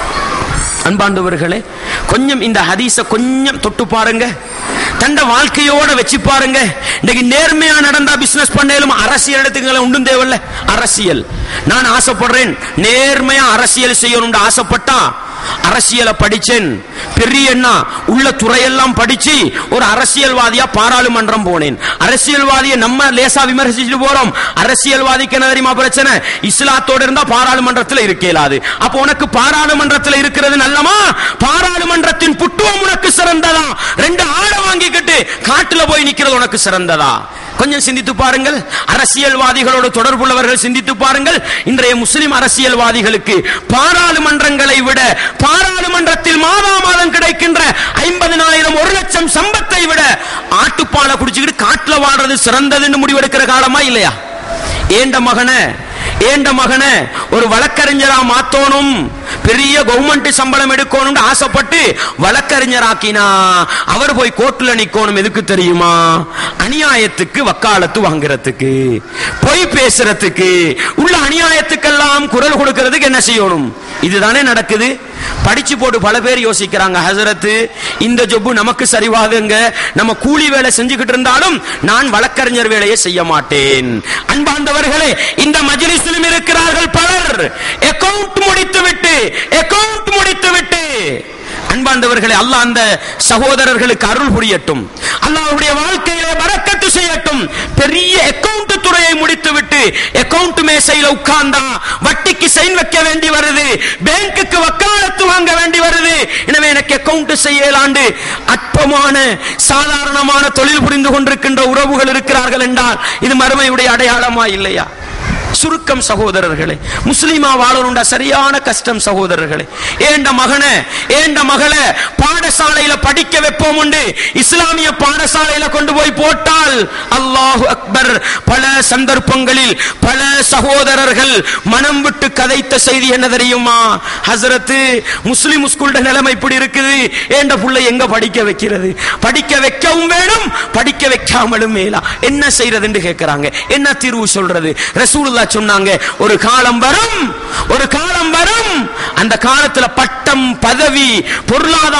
அன்பாண்டவர்களே கொஞ்சம் இந்த ஹதீஸ கொஞ்சம் தொட்டு பாருங்க தண்ட வாழ்க்கையோட வச்சு பாருங்க இன்னைக்கு நேர்மையா நடந்தா பிசினஸ் பண்ணேலும் அரசியல் எடுத்துக்கல உண்டும் தேவையில்ல அரசியல் நான் ஆசைப்படுறேன் நேர்மையா அரசியல் செய்யணும்னு ஆசைப்பட்டா அரசியலை படிச்சேன் பெரிய அண்ணா உள்ள துறையெல்லாம் படிச்சு ஒரு அரசியல்வாதியா பாராளுமன்றம் போனேன் அரசியல்வாதியை நம்ம லேசா விமர்சிச்சுட்டு போறோம் அரசியல்வாதிக்கு என்ன தெரியுமா பிரச்சனை இஸ்லாத்தோட இருந்தா பாராளுமன்றத்தில் இருக்கலாது அப்ப உனக்கு பாராளுமன்றத்தில் இருக்கிறது நல்லமா பாராளுமன்றத்தின் புட்டுவம் உனக்கு சிறந்ததா ரெண்டு ஆடை வாங்கிக்கிட்டு காட்டுல போய் நிக்கிறது உனக்கு சிறந்ததா கொஞ்சம் சிந்தித்து பாருங்கள் அரசியல்வாதிகளோடு தொடர்புள்ளவர்கள் சிந்தித்து பாருங்கள் இன்றைய முஸ்லிம் அரசியல்வாதிகளுக்கு பாராளுமன்றங்களை விட பாராளுமன்றத்தில் மாதா மாதம் கிடைக்கின்ற ஐம்பதினாயிரம் ஒரு லட்சம் சம்பத்தை விட ஆட்டுப்பாலை குடிச்சுக்கிட்டு காட்டுல வாழ்றது சிறந்ததுன்னு முடிவெடுக்கிற காலமா இல்லையா ஏண்ட மகனை ஏண்ட மகனை ஒரு வழக்கறிஞரா மாத்தோணும் பெரிய கவர்மெண்ட் சம்பளம் எடுக்கணும்னு ஆசைப்பட்டு வழக்கறிஞராக்கினா அவர் போய் கோர்ட்ல நிக்கணும் எதுக்கு தெரியுமா அநியாயத்துக்கு வக்காலத்து வாங்குறதுக்கு பொய் பேசுறதுக்கு உள்ள அநியாயத்துக்கெல்லாம் குரல் கொடுக்கிறதுக்கு என்ன செய்யணும் இதுதானே நடக்குது படிச்சு போட்டு பல பேர் யோசிக்கிறாங்க ஹசரத்து இந்த ஜொப்பு நமக்கு சரிவாகுங்க நம்ம கூலி வேலை செஞ்சுக்கிட்டு இருந்தாலும் நான் வழக்கறிஞர் வேலையை செய்ய மாட்டேன் அன்பாண்டவர்களே இந்த மஜ்லிஸிலும் இருக்கிறார்கள் பலர் அக்கவுண்ட் முடித்து விட்டு அக்கவுண்ட் முடித்து விட்டு அன்பாண்டவர்களே அல்லாஹ் அந்த சகோதரர்களுக்கு அருள் புரியட்டும் அல்லாஹ்வுடைய வாழ்க்கையிலே பரக்கத்து செய்யட்டும் பெரிய அக்கவுண்ட் துறையை முடித்து விட்டு அக்கவுண்ட் மேசையில உட்கார்ந்தா வட்டிக்கு சைன் வைக்க வேண்டி வருது பேங்குக்கு வக்காலத்து வாங்க வேண்டி வருது எனவே எனக்கு அக்கவுண்ட் செய்யலாண்டு அற்பமான சாதாரணமான தொழில் புரிந்து கொண்டிருக்கின்ற உறவுகள் இருக்கிறார்கள் என்றால் இது மறுமையுடைய அடையாளமா இல்லையா சுருக்கம் சகோதரர்களே முஸ்லிமா வாழணும்டா சரியான கஷ்டம் சகோதரர்களே ஏண்ட மகனை ஏண்ட மகளை பாடசாலையில படிக்க வைப்போம் உண்டு இஸ்லாமிய பாடசாலையில கொண்டு போய் போட்டால் அல்லாஹு அக்பர் பல சந்தர்ப்பங்களில் பல சகோதரர்கள் மனம் விட்டு கதைத்த செய்தி என்ன தெரியுமா ஹசரத்து முஸ்லிம் ஸ்கூல்ட நிலைமை இப்படி இருக்குது ஏண்ட புள்ளை எங்க படிக்க வைக்கிறது படிக்க வைக்கவும் வேணும் படிக்க வைக்காமலும் மேலா என்ன செய்யறதுன்னு கேட்கிறாங்க என்ன தீர்வு சொல்றது ரசூலுல்லாஹ் சொன்னாங்க ஒரு காலம் வரும் ஒரு காலம் வரும் அந்த காலத்துல பட்டம் பதவி பொருளாதாரம் என்று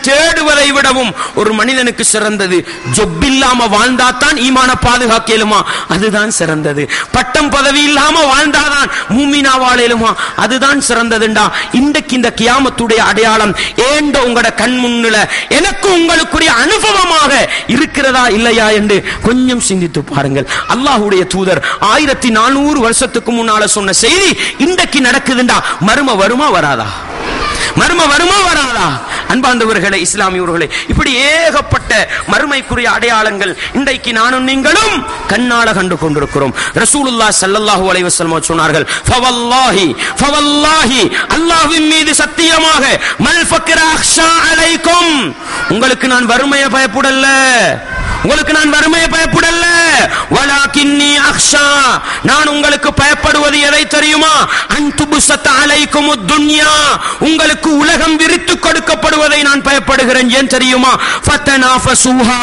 தேடுவதை விடவும் ஒரு மனிதனுக்கு சிறந்தது ஜொப் இல்லாம வாழ்ந்தாதான் ஈமான பாதுகாக்கலுமா அதுதான் சிறந்தது பட்டம் பதவி இல்லாம வாழ்ந்தாதான் மூமினா வாழலுமா அதுதான் சிறந்ததுண்டா இன்றைக்கு இந்த கியாமத்துடைய அடையாளம் ஏண்ட உங்களோட கண் முன்னில எனக்கு உங்களுக்குரிய அனுபவமாக இருக்கிறதா இல்லையா என்று கொஞ்சம் சிந்தித்து பாருங்கள் அல்லாஹ்வுடைய தூதர் ஆயிரத்தி நானூறு வருஷத்துக்கு முன்னால சொன்ன செய்தி இன்றைக்கு நடக்குதுண்டா மர்ம வருமா வராதா மர்ம வருமா வராதா அன்பாந்தவர்களே இஸ்லாமியவர்களே இப்படி ஏகப்பட்ட மறுமைக்குரிய அடையாளங்கள் இன்றைக்கு நானும் நீங்களும் கண்ணால கண்டு கொண்டிருக்கிறோம் ரசூலுல்லா ஸல்லல்லாஹு அலைஹி வஸல்லம் சொன்னார்கள் ஃபவல்லாஹி ஃபவல்லாஹி அல்லாஹ்வின் மீது சத்தியமாக மல் ஃபக்ர அக்ஷா அலைக்கும் உங்களுக்கு நான் வறுமையை பயப்படல உங்களுக்கு நான் வறுமையை பயப்படல வலாக்கின்னி அக்ஷா நான் உங்களுக்கு பயப்படுவது எதை தெரியுமா அன்துபுசத் அலைக்கும் துன்யா உங்களுக்கு உலகம் விரித்து கொடுக்கப்படுவதை நான் பயப்படுகிறேன் ஏன் தெரியுமா ஃபத்தனாஃபசூஹா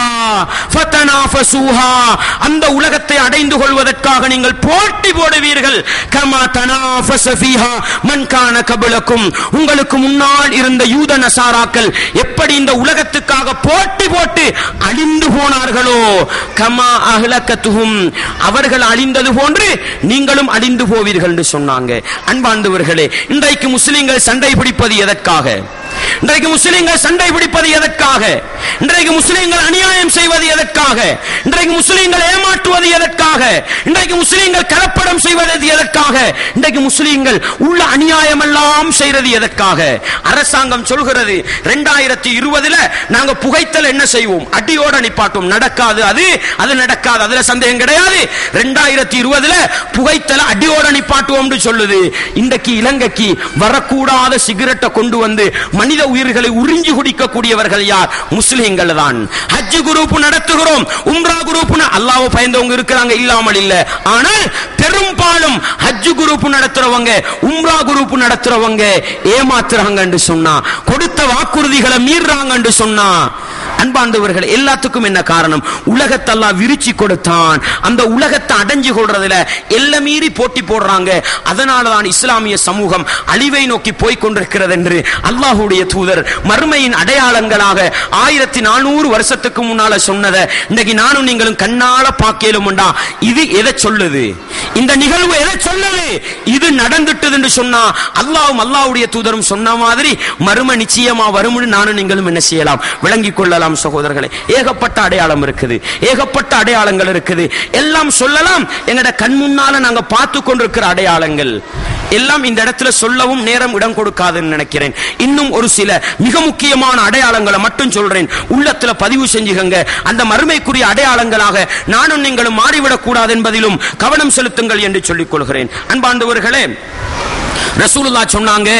ஃபத்தனாஃபசூஹா அந்த உலகத்தை அடைந்து கொள்வதற்காக நீங்கள் போட்டி போடுவீர்கள் கமா தனாஃபஸ ஃபீஹா மன் கான கபலக்கும் உங்களுக்கு முன்னால் இருந்த யூத நசாராக்கள் எப்படி இந்த உலகத்துக்காக போட்டி போட்டு அழிந்து போனார்களோ கமா அஹ்லக்கத்துஹும் அவர்கள் அழிந்தது போன்று நீங்களும் அழிந்து போவீர்கள் என்று சொன்னாங்க அன்பாண்டவர்களே இன்றைக்கு முஸ்லிம்கள் சண்டை பிடிப்பது எதற்காக இன்றைக்கு முஸ்லிம்கள் சண்டை பிடிப்பது எதற்காக இன்றைக்கு முஸ்லிம்கள் அநியாயம் செய்வது எதற்காக இன்றைக்கு முஸ்லிம்கள் ஏமாற்றுவது எதற்காக இன்றைக்கு முஸ்லிம்கள் கலப்படம் செய்வது எதற்காக இன்றைக்கு முஸ்லிம்கள் உள்ள அநியாயம் எல்லாம் செய்யறது எதற்காக அரசாங்கம் சொல்கிறது ரெண்டாயிரத்தி இருபதுல நாங்க புகைத்தல் என்ன செய்வோம் அடியோட நிப்பாட்டும் நடக்காது அது அது நடக்காது அதுல சந்தேகம் கிடையாது ரெண்டாயிரத்தி இருபதுல புகைத்தல அடியோட நிப்பாட்டுவோம் சொல்லுது இன்றைக்கு இலங்கைக்கு வரக்கூடாத சிகரெட்டை கொண்டு வந்து மனித உயிர்களை உறிஞ்சி குடிக்கக்கூடியவர்கள் யார் முஸ்லிம்கள் தான் ஹஜ் குரூப் நடத்துகிறோம் உம்ரா குரூப் அல்லாஹ் பயந்தவங்க இருக்கிறாங்க இல்லாமல் இல்ல ஆனால் பெரும்பாலும் ஹஜ் குரூப் நடத்துறவங்க உம்ரா குரூப் நடத்துறவங்க ஏமாத்துறாங்கன்னு சொன்னா கொடுத்த வாக்குறுதிகளை மீறாங்கன்னு சொன்னா அன்பாண்டவர்கள் எல்லாத்துக்கும் என்ன காரணம் உலகத்தெல்லாம் விரிச்சு கொடுத்தான் அந்த உலகத்தை அடைஞ்சு கொள்றதுல எல்லாம் மீறி போட்டி போடுறாங்க அதனால தான் இஸ்லாமிய சமூகம் அழிவை நோக்கி போய் கொண்டிருக்கிறது என்று அல்லாஹுடைய தூதர் மறுமையின் அடையாளங்களாக ஆயிரத்தி நானூறு வருஷத்துக்கு முன்னால சொன்னதை இன்னைக்கு நானும் நீங்களும் கண்ணால பார்க்கலும்டா இது எதை சொல்லுது இந்த நிகழ்வு எதை சொல்லுது இது நடந்துட்டது என்று சொன்னா அல்லாஹ்வும் அல்லாஹ்வுடைய தூதரும் சொன்ன மாதிரி மறுமை நிச்சயமா வரும்னு நானும் நீங்களும் என்ன செய்யலாம் விளங்கிக் கொள்ளலாம் சகோதரர்களே ஏகப்பட்ட அடையாளம் இருக்குது ஏகப்பட்ட அடையாளங்கள் இருக்குது எல்லாம் சொல்லலாம் எங்கட கண் முன்னால நாங்க பார்த்து கொண்டிருக்கிற அடையாளங்கள் எல்லாம் இந்த இடத்துல சொல்லவும் நேரம் இடம் கொடுக்காதுன்னு நினைக்கிறேன் இன்னும் ஒரு சில மிக முக்கியமான அடையாளங்களை மட்டும் சொல்றேன் உள்ளத்துல பதிவு செஞ்சுகங்க அந்த மறுமைக்குரிய அடையாளங்களாக நானும் நீங்களும் மாறிவிடக் கூடாது என்பதிலும் கவனம் செலுத்துங்கள் என்று சொல்லிக் கொள்கிறேன் அன்பாண்டவர்களே ரசூலுல்லா சொன்னாங்க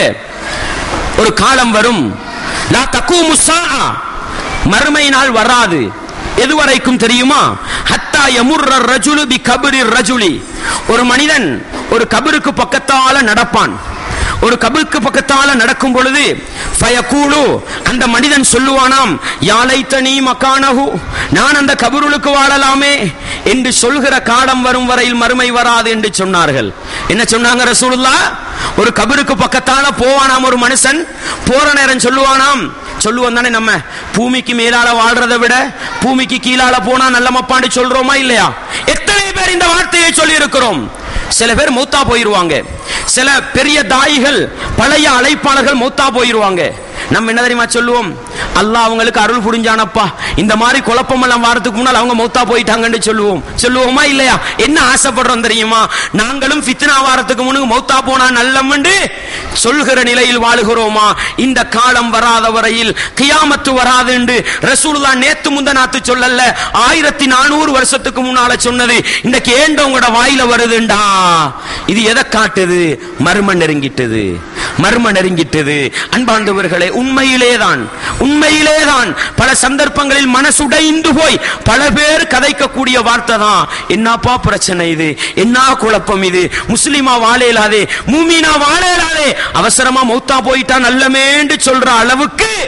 ஒரு காலம் வரும் லா தக்கூமு ஸாஆ மறுமை நாள் வராது எதுவரைக்கும் தெரியுமா ஹத்தா யமுர்ர ரஜுலு பி கபரி ரஜுலி ஒரு மனிதன் ஒரு கபருக்கு பக்கத்தால நடப்பான் ஒரு கபருக்கு பக்கத்தால நடக்கும் பொழுது ஃபயகூலு அந்த மனிதன் சொல்லுவானாம் யாலைத்தனி மக்கானஹு நான் அந்த கபருளுக்கு வாழலாமே என்று சொல்கிற காலம் வரும் வரையில் மறுமை வராது என்று சொன்னார்கள் என்ன சொன்னாங்க ரசூலுல்லா ஒரு கபருக்கு பக்கத்தால போவானாம் ஒரு மனுஷன் போற நேரம் சொல்லுவானாம் சொல்லுவோம் தானே நம்ம பூமிக்கு மேலால வாழ்றதை விட பூமிக்கு கீழால போனா நல்ல மப்பாண்டு சொல்றோமா இல்லையா எத்தனை பேர் இந்த வார்த்தையை சொல்லி இருக்கிறோம் சில பேர் மூத்தா போயிருவாங்க சில பெரிய தாயிகள் பழைய அழைப்பாளர்கள் மூத்தா போயிருவாங்க நம்ம என்ன தெரியுமா சொல்லுவோம் அல்லாஹ் அவங்களுக்கு அருள் புரிஞ்சானப்பா இந்த மாதிரி குழப்பம் எல்லாம் வாரத்துக்கு முன்னால் அவங்க மௌத்தா போயிட்டாங்கன்னு சொல்லுவோம் சொல்லுவோமா இல்லையா என்ன ஆசைப்படுறோம் தெரியுமா நாங்களும் ஃபித்னா வாரத்துக்கு முன்னுக்கு மௌத்தா போனா நல்லம்னு சொல்கிற நிலையில் வாழுகிறோமா இந்த காலம் வராத வரையில் கியாமத்து வராது என்று ரசூலுல்லா நேத்து முந்த நாத்து சொல்லல ஆயிரத்தி நானூறு வருஷத்துக்கு முன்னால சொன்னது இன்னைக்கு ஏண்ட உங்களோட வாயில வருதுண்டா இது எதை காட்டுது மர்ம நெருங்கிட்டது மர்ம நெருங்கிட்டது அன்பாண்டவர்களே உண்மையிலேதான் உண்மையிலேதான் பல சந்தர்ப்பங்களில் மனசுடைந்து போய் பல பேர் கதைக்கக்கூடிய வார்த்தை தான் என்னப்பா பிரச்சனை இது என்ன குழப்பம் இது முஸ்லிமா வாழலாதே மூமினா வாழலாதே அவசரமா மௌத்தா போயிட்டா நல்லமேண்டு சொல்ற அளவுக்கு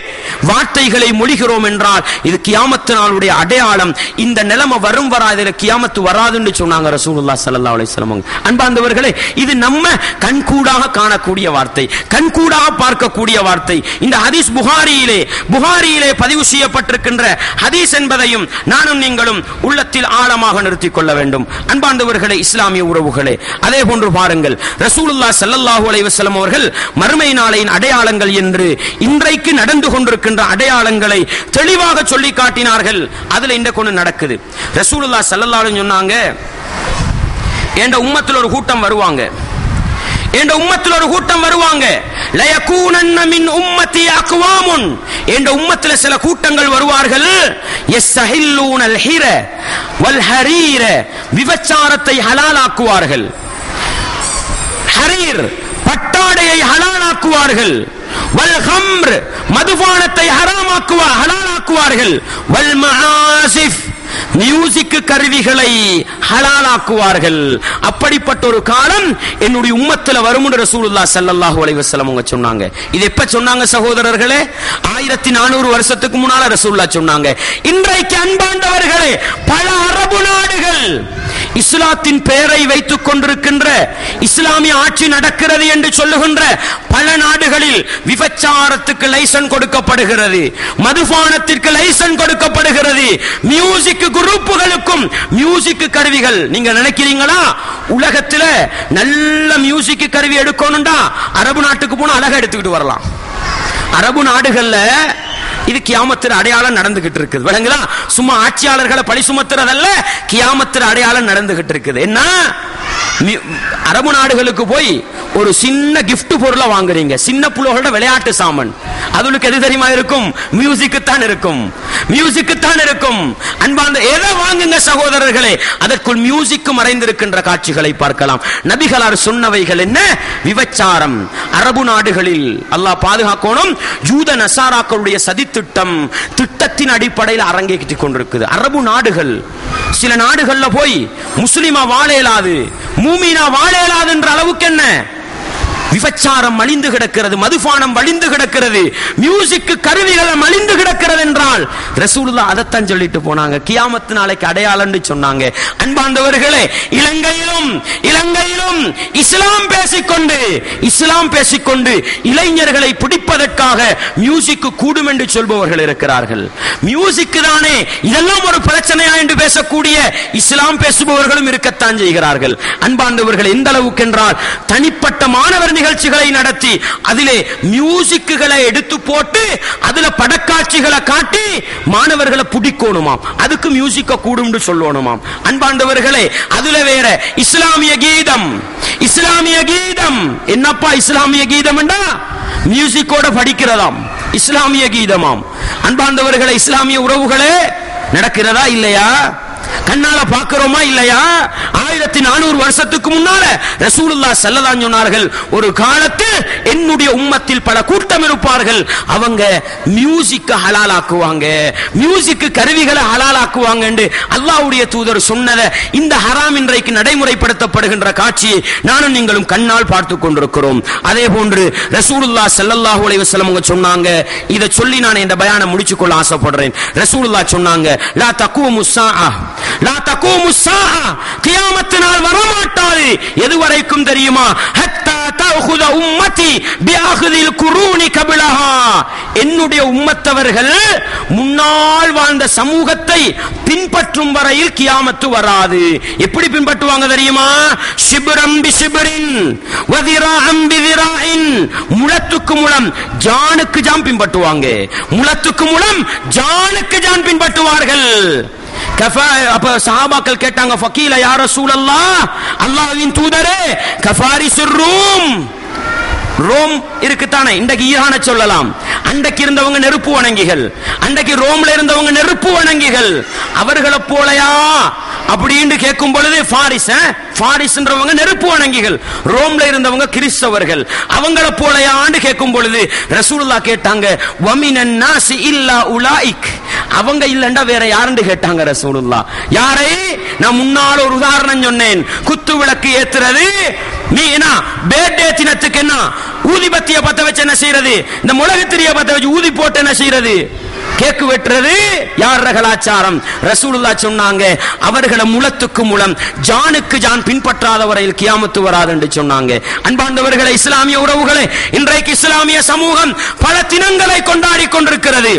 வார்த்தைகளை மொழிகிறோம் என்றால் இது கியாமத்து நாளுடைய அடையாளம் இந்த நிலைமை வரும் வராதில கியாமத்து வராதுன்னு சொன்னாங்க ரசூலுல்லாஹ் ஸல்லல்லாஹு அலைஹி வஸல்லம் அவங்க. அன்பார்ந்தவர்களே இது நம்ம கண்கூடாக காணக்கூடிய வார்த்தை கண்கூடாக பார்க்கக்கூடிய வார்த்தை இந்த ஹதீஸ் புகாரியிலே புகாரியிலே பதிவு செய்யப்பட்டிருக்கின்ற ஹதீஸ் என்பதையும் நானும் நீங்களும் உள்ளத்தில் ஆழமாக நிறுத்திக் கொள்ள வேண்டும் அன்பார்ந்தவர்களே இஸ்லாமிய உறவுகளே அதே போன்று பாருங்கள் ரசூலுல்லாஹ் ஸல்லல்லாஹு அலைஹி வஸல்லம் அவர்கள் மறுமை நாளையின் அடையாளங்கள் என்று இன்றைக்கு நடந்து கொண்டிருக்கின்ற அடையாளங்களை தெளிவாக சொல்லி காட்டினார்கள் அதுல இந்த கொண்டு நடக்குது ரசூலுல்லாஹ் ஸல்லல்லாஹு அலைஹி சொன்னாங்க என்ற உம்மத்தில் ஒரு கூட்டம் வருவாங்க என்ற உம்மத்தில் ஒரு கூட்டம் வருவாங்க லயகூனன்ன மின் உம்மத்தி அக்வாமுன் என்ற உம்மத்தில் சில கூட்டங்கள் வருவார்கள் யஸ்ஸஹில்லூனல் ஹிர வல் ஹரீர விபச்சாரத்தை ஹலாலாக்குவார்கள் ஹரீர் பட்டாடையை ஹலாலாக்குவார்கள் வல் ஹம்ர் மதுபானத்தை ஹராமாக்குவா ஹலாலாக்குவார்கள் வல் மஆசிஃப் மியூசிக் கருவிகளை ஹலாலாக்குவார்கள் அப்படிப்பட்ட ஒரு காலம் என்னுடைய உம்மத்துல வரும் ரசூலுல்லாஹ் ஸல்லல்லாஹு அலைஹி வஸல்லம் அவங்க சொன்னாங்க இது எப்ப சொன்னாங்க சகோதரர்களே ஆயிரத்தி நானூறு வருஷத்துக்கு முன்னால ரசூலுல்லாஹ் சொன்னாங்க இன்றைக்கு அன்பாண்டவர்களே பல அரபு நாடுகள் இஸ்லாத்தின் பெயரை வைத்துக் கொண்டிருக்கின்ற இஸ்லாமிய ஆட்சி நடக்கிறது என்று சொல்லுகின்ற பல நாடுகளில் விபச்சாரத்துக்கு லைசன் கொடுக்கப்படுகிறது மதுபானத்திற்கு லைசன் கொடுக்கப்படுகிறது மியூசிக் குரூப்புகளுக்கும் மியூசிக் கருவிகள் நீங்க நினைக்கிறீங்களா உலகத்துல நல்ல மியூசிக் கருவி எடுக்கணும்டா அரபு நாட்டுக்கு போனா அழகா எடுத்துக்கிட்டு வரலாம் அரபு நாடுகள்ல இது கியாமத்திர அடையாளம் நடந்துகிட்டு இருக்குது விளங்குதா சும்மா ஆட்சியாளர்களை பழி சுமத்துறதல்ல கியாமத்திர அடையாளம் நடந்துகிட்டு இருக்குது என்ன மி- அரபு நாடுகளுக்கு போய் ஒரு சின்ன gift பொருளை வாங்குறீங்க சின்ன புள்ளோட விளையாட்டு சாமான் அதுக்கு எது தெரியுமா இருக்கும் மியூசிக்கு தான் இருக்கும் மியூசிக்கு தான் இருக்கும் அன்பார்ந்த எதை வாங்குங்க சகோதரர்களே அதற்குள் மியூசிக் மறைந்திருக்கின்ற காட்சிகளை பார்க்கலாம் நபிகளார் சொன்னவைகள் என்ன விபச்சாரம் அரபு நாடுகளில் அல்லாஹ் பாதுகாக்கணும் யூத நசாராக்களுடைய சதித்திட்டம் திட்டத்தின் அடிப்படையில் அரங்கேற்றிக் கொண்டிருக்குது அரபு நாடுகள் சில நாடுகள்ல போய் முஸ்லிமா வாழ இயலாது மூமினா வாழ இயலாது என்ற அளவுக்கு என்ன விபச்சாரம் மலிந்து கிடக்கிறது மதுபானம் வழிந்து கிடக்கிறது மியூசிக் கருவிகள் மலிந்து கிடக்கிறது என்றால் ரசூலுல்லாஹ் அதைத்தான் சொல்லிட்டு போனாங்க கியாமத்து நாளைக்கு அடையாளம்னு சொன்னாங்க அன்பார்ந்தவர்களே இலங்கையிலும் இலங்கையிலும் இஸ்லாம் பேசிக்கொண்டு இஸ்லாம் பேசிக்கொண்டு இளைஞர்களை பிடிப்பதற்காக மியூசிக் கூடும் என்று சொல்பவர்கள் இருக்கிறார்கள் மியூசிக் தானே இதெல்லாம் ஒரு பிரச்சனையா என்று பேசக்கூடிய இஸ்லாம் பேசுபவர்களும் இருக்கத்தான் செய்கிறார்கள் அன்பார்ந்தவர்கள் எந்த அளவுக்கு என்றால் தனிப்பட்ட மாணவர் நிகழ்ச்சிகளை நடத்தி அதிலே மியூசிக்குகளை எடுத்து போட்டு அதுல படக்காட்சிகளை காட்டி மாணவர்களை பிடிக்கணுமாம் அதுக்கு மியூசிக்க கூடும்னு சொல்லணுமாம் அன்பாண்டவர்களே அதுல வேற இஸ்லாமிய கீதம் இஸ்லாமிய கீதம் என்னப்பா இஸ்லாமிய கீதம் மியூசிக்கோட படிக்கிறதாம் இஸ்லாமிய கீதமாம் அன்பாண்டவர்களே இஸ்லாமிய உறவுகளே நடக்கிறதா இல்லையா கண்ணால பாக்குறோமா இல்லையா ஆயிரத்தி நானூறு வருஷத்துக்கு முன்னால ரசூலுல்லா செல்லதான் சொன்னார்கள் ஒரு காலத்தில் என்னுடைய உம்மத்தில் பல கூட்டம் இருப்பார்கள் அவங்க மியூசிக்க ஹலாலாக்குவாங்க மியூசிக் கருவிகளை ஹலாலாக்குவாங்க என்று அல்லாஹ்வுடைய தூதர் சொன்னதை இந்த ஹராம் இன்றைக்கு நடைமுறைப்படுத்தப்படுகின்ற காட்சியை நானும் நீங்களும் கண்ணால் பார்த்து கொண்டிருக்கிறோம் அதே போன்று ரசூலுல்லா ஸல்லல்லாஹு அலைஹி வஸல்லம் அவங்க சொன்னாங்க இதை சொல்லி நான் இந்த பயானை முடிச்சு கொள்ள ஆசைப்படுறேன் ரசூலுல்லா சொன்னாங்க லா தக்கூமு ஸாஅ லா தக்கூமு ஸாஅ கியாமத் நாள் வரமாட்டாது எது வரைக்கும் தெரியுமா ஹத்தா தஅخذ உம்மதி பிஅخذில் குரூனி கபிலஹா என்னுடைய உம்மத்தவர்கள் முன்னால் வாழ்ந்த சமூகத்தை பின்பற்றும் வரையில் கியாமத்து வராது எப்படி பின்பற்றுவாங்க தெரியுமா சிபரம் பி சிபரின் வதிராம் பிதிராயின் முளத்துக்கு முளம் ஜானுக்கு ஜான் பின்பற்றுவாங்க முளத்துக்கு முளம் ஜானுக்கு ஜான் பின்பற்றுவார்கள் கஃபா அப்ப சஹாபாக்கள் கேட்டாங்க ஃபக்கீல யா ரசூலல்லாஹ் அல்லாஹ்வின் தூதரே கஃபாரிசுர் ரூம் ரோம் இருக்குத்தானே இன்றைக்கு ஈரான சொல்லலாம் அன்றைக்கு இருந்தவங்க நெருப்பு வணங்கிகள் அன்றைக்கு ரோம்ல இருந்தவங்க நெருப்பு வணங்கிகள் அவர்களை போலயா அப்படின்னு கேட்கும் பொழுது பாரிஸ் பாரிஸ்ன்றவங்க நெருப்பு வணங்கிகள் ரோம்ல இருந்தவங்க கிறிஸ்தவர்கள் அவங்கள போலயான்னு கேட்கும் பொழுது ரசூலுல்லா கேட்டாங்க வமினன் நாசி இல்லா உலாயிக் அவங்க இல்லண்டா வேற யாருன்னு கேட்டாங்க ரசூலுல்லா யாரை நான் முன்னால் ஒரு உதாரணம் சொன்னேன் குத்து விளக்கு ஏத்துறது நீ என்ன பேர்டே தினத்துக்கு என்ன ஊதிபத்திய பத்த வச்சு என்ன செய்யறது இந்த முளகு திரிய பத்த வச்சு ஊதி போட்டு என்ன செய்யறது கேக்கு வெட்டுறது யார கலாச்சாரம் ரசூலுல்லா சொன்னாங்க அவர்களை முளத்துக்கு முளம் ஜானுக்கு ஜான் பின்பற்றாத வரையில் கியாமத்து வராது என்று சொன்னாங்க அன்பார்ந்தவர்களே இஸ்லாமிய உறவுகளே இன்றைக்கு இஸ்லாமிய சமூகம் பல தினங்களை கொண்டாடி கொண்டிருக்கிறது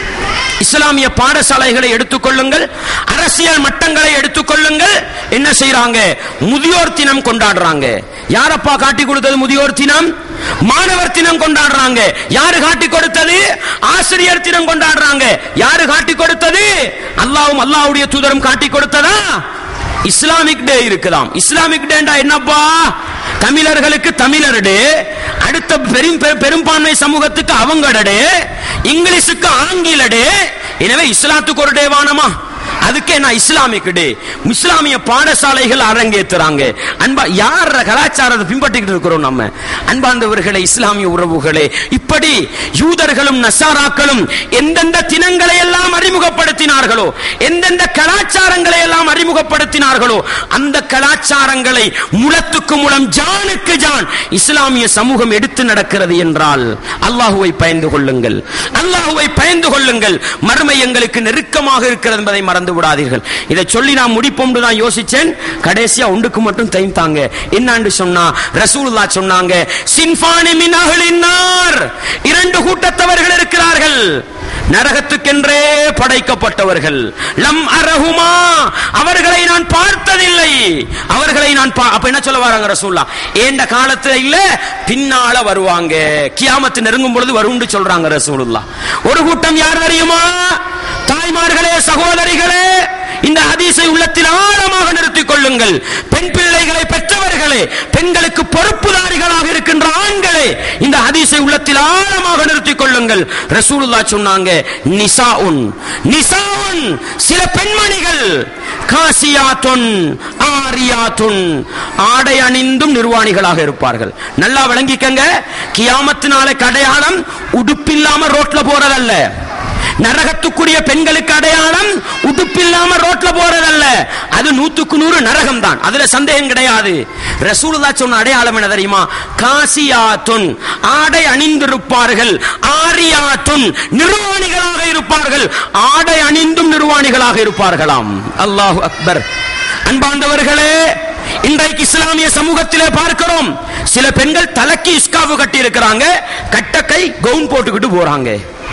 இஸ்லாமிய பாடசாலைகளை எடுத்துக்கொள்ளுங்கள் அரசியல் மட்டங்களை எடுத்துக்கொள்ளுங்கள் என்ன செய்யறாங்க முதியோர் தினம் கொண்டாடுறாங்க யாரப்பா காட்டி கொடுத்தது முதியோர் தினம் மாணவர் தினம் கொண்டாடுறாங்க யாரு காட்டி கொடுத்தது ஆசிரியர் தினம் கொண்டாடுறாங்க யாரு காட்டி கொடுத்தது அல்லாவும் அல்லாவுடைய தூதரும் காட்டி கொடுத்ததா இஸ்லாமிக் டே இருக்குதாம் இஸ்லாமிக் டேண்டா என்னப்பா தமிழர்களுக்கு தமிழர் டே அடுத்த பெரும் பெரும்- பெரும்பான்மை சமூகத்துக்கு அவங்களோட டே இங்கிலீஷுக்கு ஆங்கில டே எனவே இஸ்லாத்துக்கு ஒரு டே வானமா அதுக்கே நான் இஸ்லாமிக் டே இஸ்லாமிய பாடசாலைகள் அரங்கேத்துறாங்க அன்பா யார கலாச்சாரத்தை பின்பற்றிக்கிட்டு இருக்கிறோம் நம்ம அன்பார்ந்தவர்களே இஸ்லாமிய உறவுகளே இப்படி யூதர்களும் நசாராக்களும் எந்தெந்த தினங்களை எல்லாம் அறிமுகப்படுத்தினார்களோ எந்தெந்த கலாச்சாரங்களை எல்லாம் அறிமுகப்படுத்தினார்களோ அந்த கலாச்சாரங்களை முளத்துக்கு முளம் ஜானுக்கு ஜான் இஸ்லாமிய சமூகம் எடுத்து நடக்கிறது என்றால் அல்லாஹுவை பயந்து கொள்ளுங்கள் அல்லாஹுவை பயந்து கொள்ளுங்கள் மறுமை எங்களுக்கு நெருக்கமாக இருக்கிறது என்பதை மறந்து விடாதீர்கள் இதை சொல்லி நான் முடிப்போம் தான் யோசிச்சேன் கடைசியா ஒன்றுக்கு மட்டும் தைம் தாங்க என்னான்னு சொன்னா ரசூலுல்லா சொன்னாங்க சின்பானி மின் அஹ்லின் நார் இரண்டு கூட்டத்தவர்கள் இருக்கிறார்கள் நரகத்துக்கென்றே படைக்கப்பட்டவர்கள் லம் அரஹுமா அவர்களை நான் பார்த்ததில்லை அவர்களை நான் பா- அப்ப என்ன சொல்ல வராங்க ரசூல்லா ஏண்ட காலத்துல இல்ல பின்னால வருவாங்க கியாமத்து நெருங்கும் பொழுது வரும்னு சொல்றாங்க ரசூலுல்லா ஒரு கூட்டம் யார் தெரியுமா தாய்மார்களே சகோதரிகளே இந்த ஹதீஸை உள்ளத்தில் ஆழமாக நிறுத்திக் கொள்ளுங்கள் பெண் பிள்ளைகளை பெற்றவர்களே பெண்களுக்கு பொறுப்புதாரிகளாக இருக்கின்ற ஆண்களே இந்த ஹதீஸை உள்ளத்தில் ஆழமாக நிறுத்திக் கொள்ளுங்கள் ரசூலுல்லா சொன்னாங்க நிசாஉன் நிசாஉன் சில பெண்மணிகள் காசியாத்துன் ஆரியாத்துன் ஆடை அணிந்தும் நிர்வாணிகளாக இருப்பார்கள் நல்லா விளங்கிக்கங்க கியாமத்து நாளைக்கு அடையாளம் உடுப்பில்லாம ரோட்ல போறதல்ல நரகத்துக்குரிய பெண்களுக்கு அடையாளம் உடுப்பில்லாம ரோட்ல போறதல்ல அது நூத்துக்கு நூறு நரகம் தான் அதுல சந்தேகம் கிடையாது ரசூலுல்லா சொன்ன அடையாளம் என்ன தெரியுமா காசியாத்துன் ஆடை அணிந்திருப்பார்கள் ஆரியாத்துன் நிர்வாணிகளாக இருப்பார்கள் ஆடை அணிந்தும் நிர்வாணிகளாக இருப்பார்களாம் அல்லாஹு அக்பர் அன்பாண்டவர்களே இன்றைக்கு இஸ்லாமிய சமூகத்திலே பார்க்கிறோம் சில பெண்கள் தலைக்கு இஸ்காவு கட்டி இருக்கிறாங்க கட்ட கை கவுன் போட்டுக்கிட்டு போறாங்க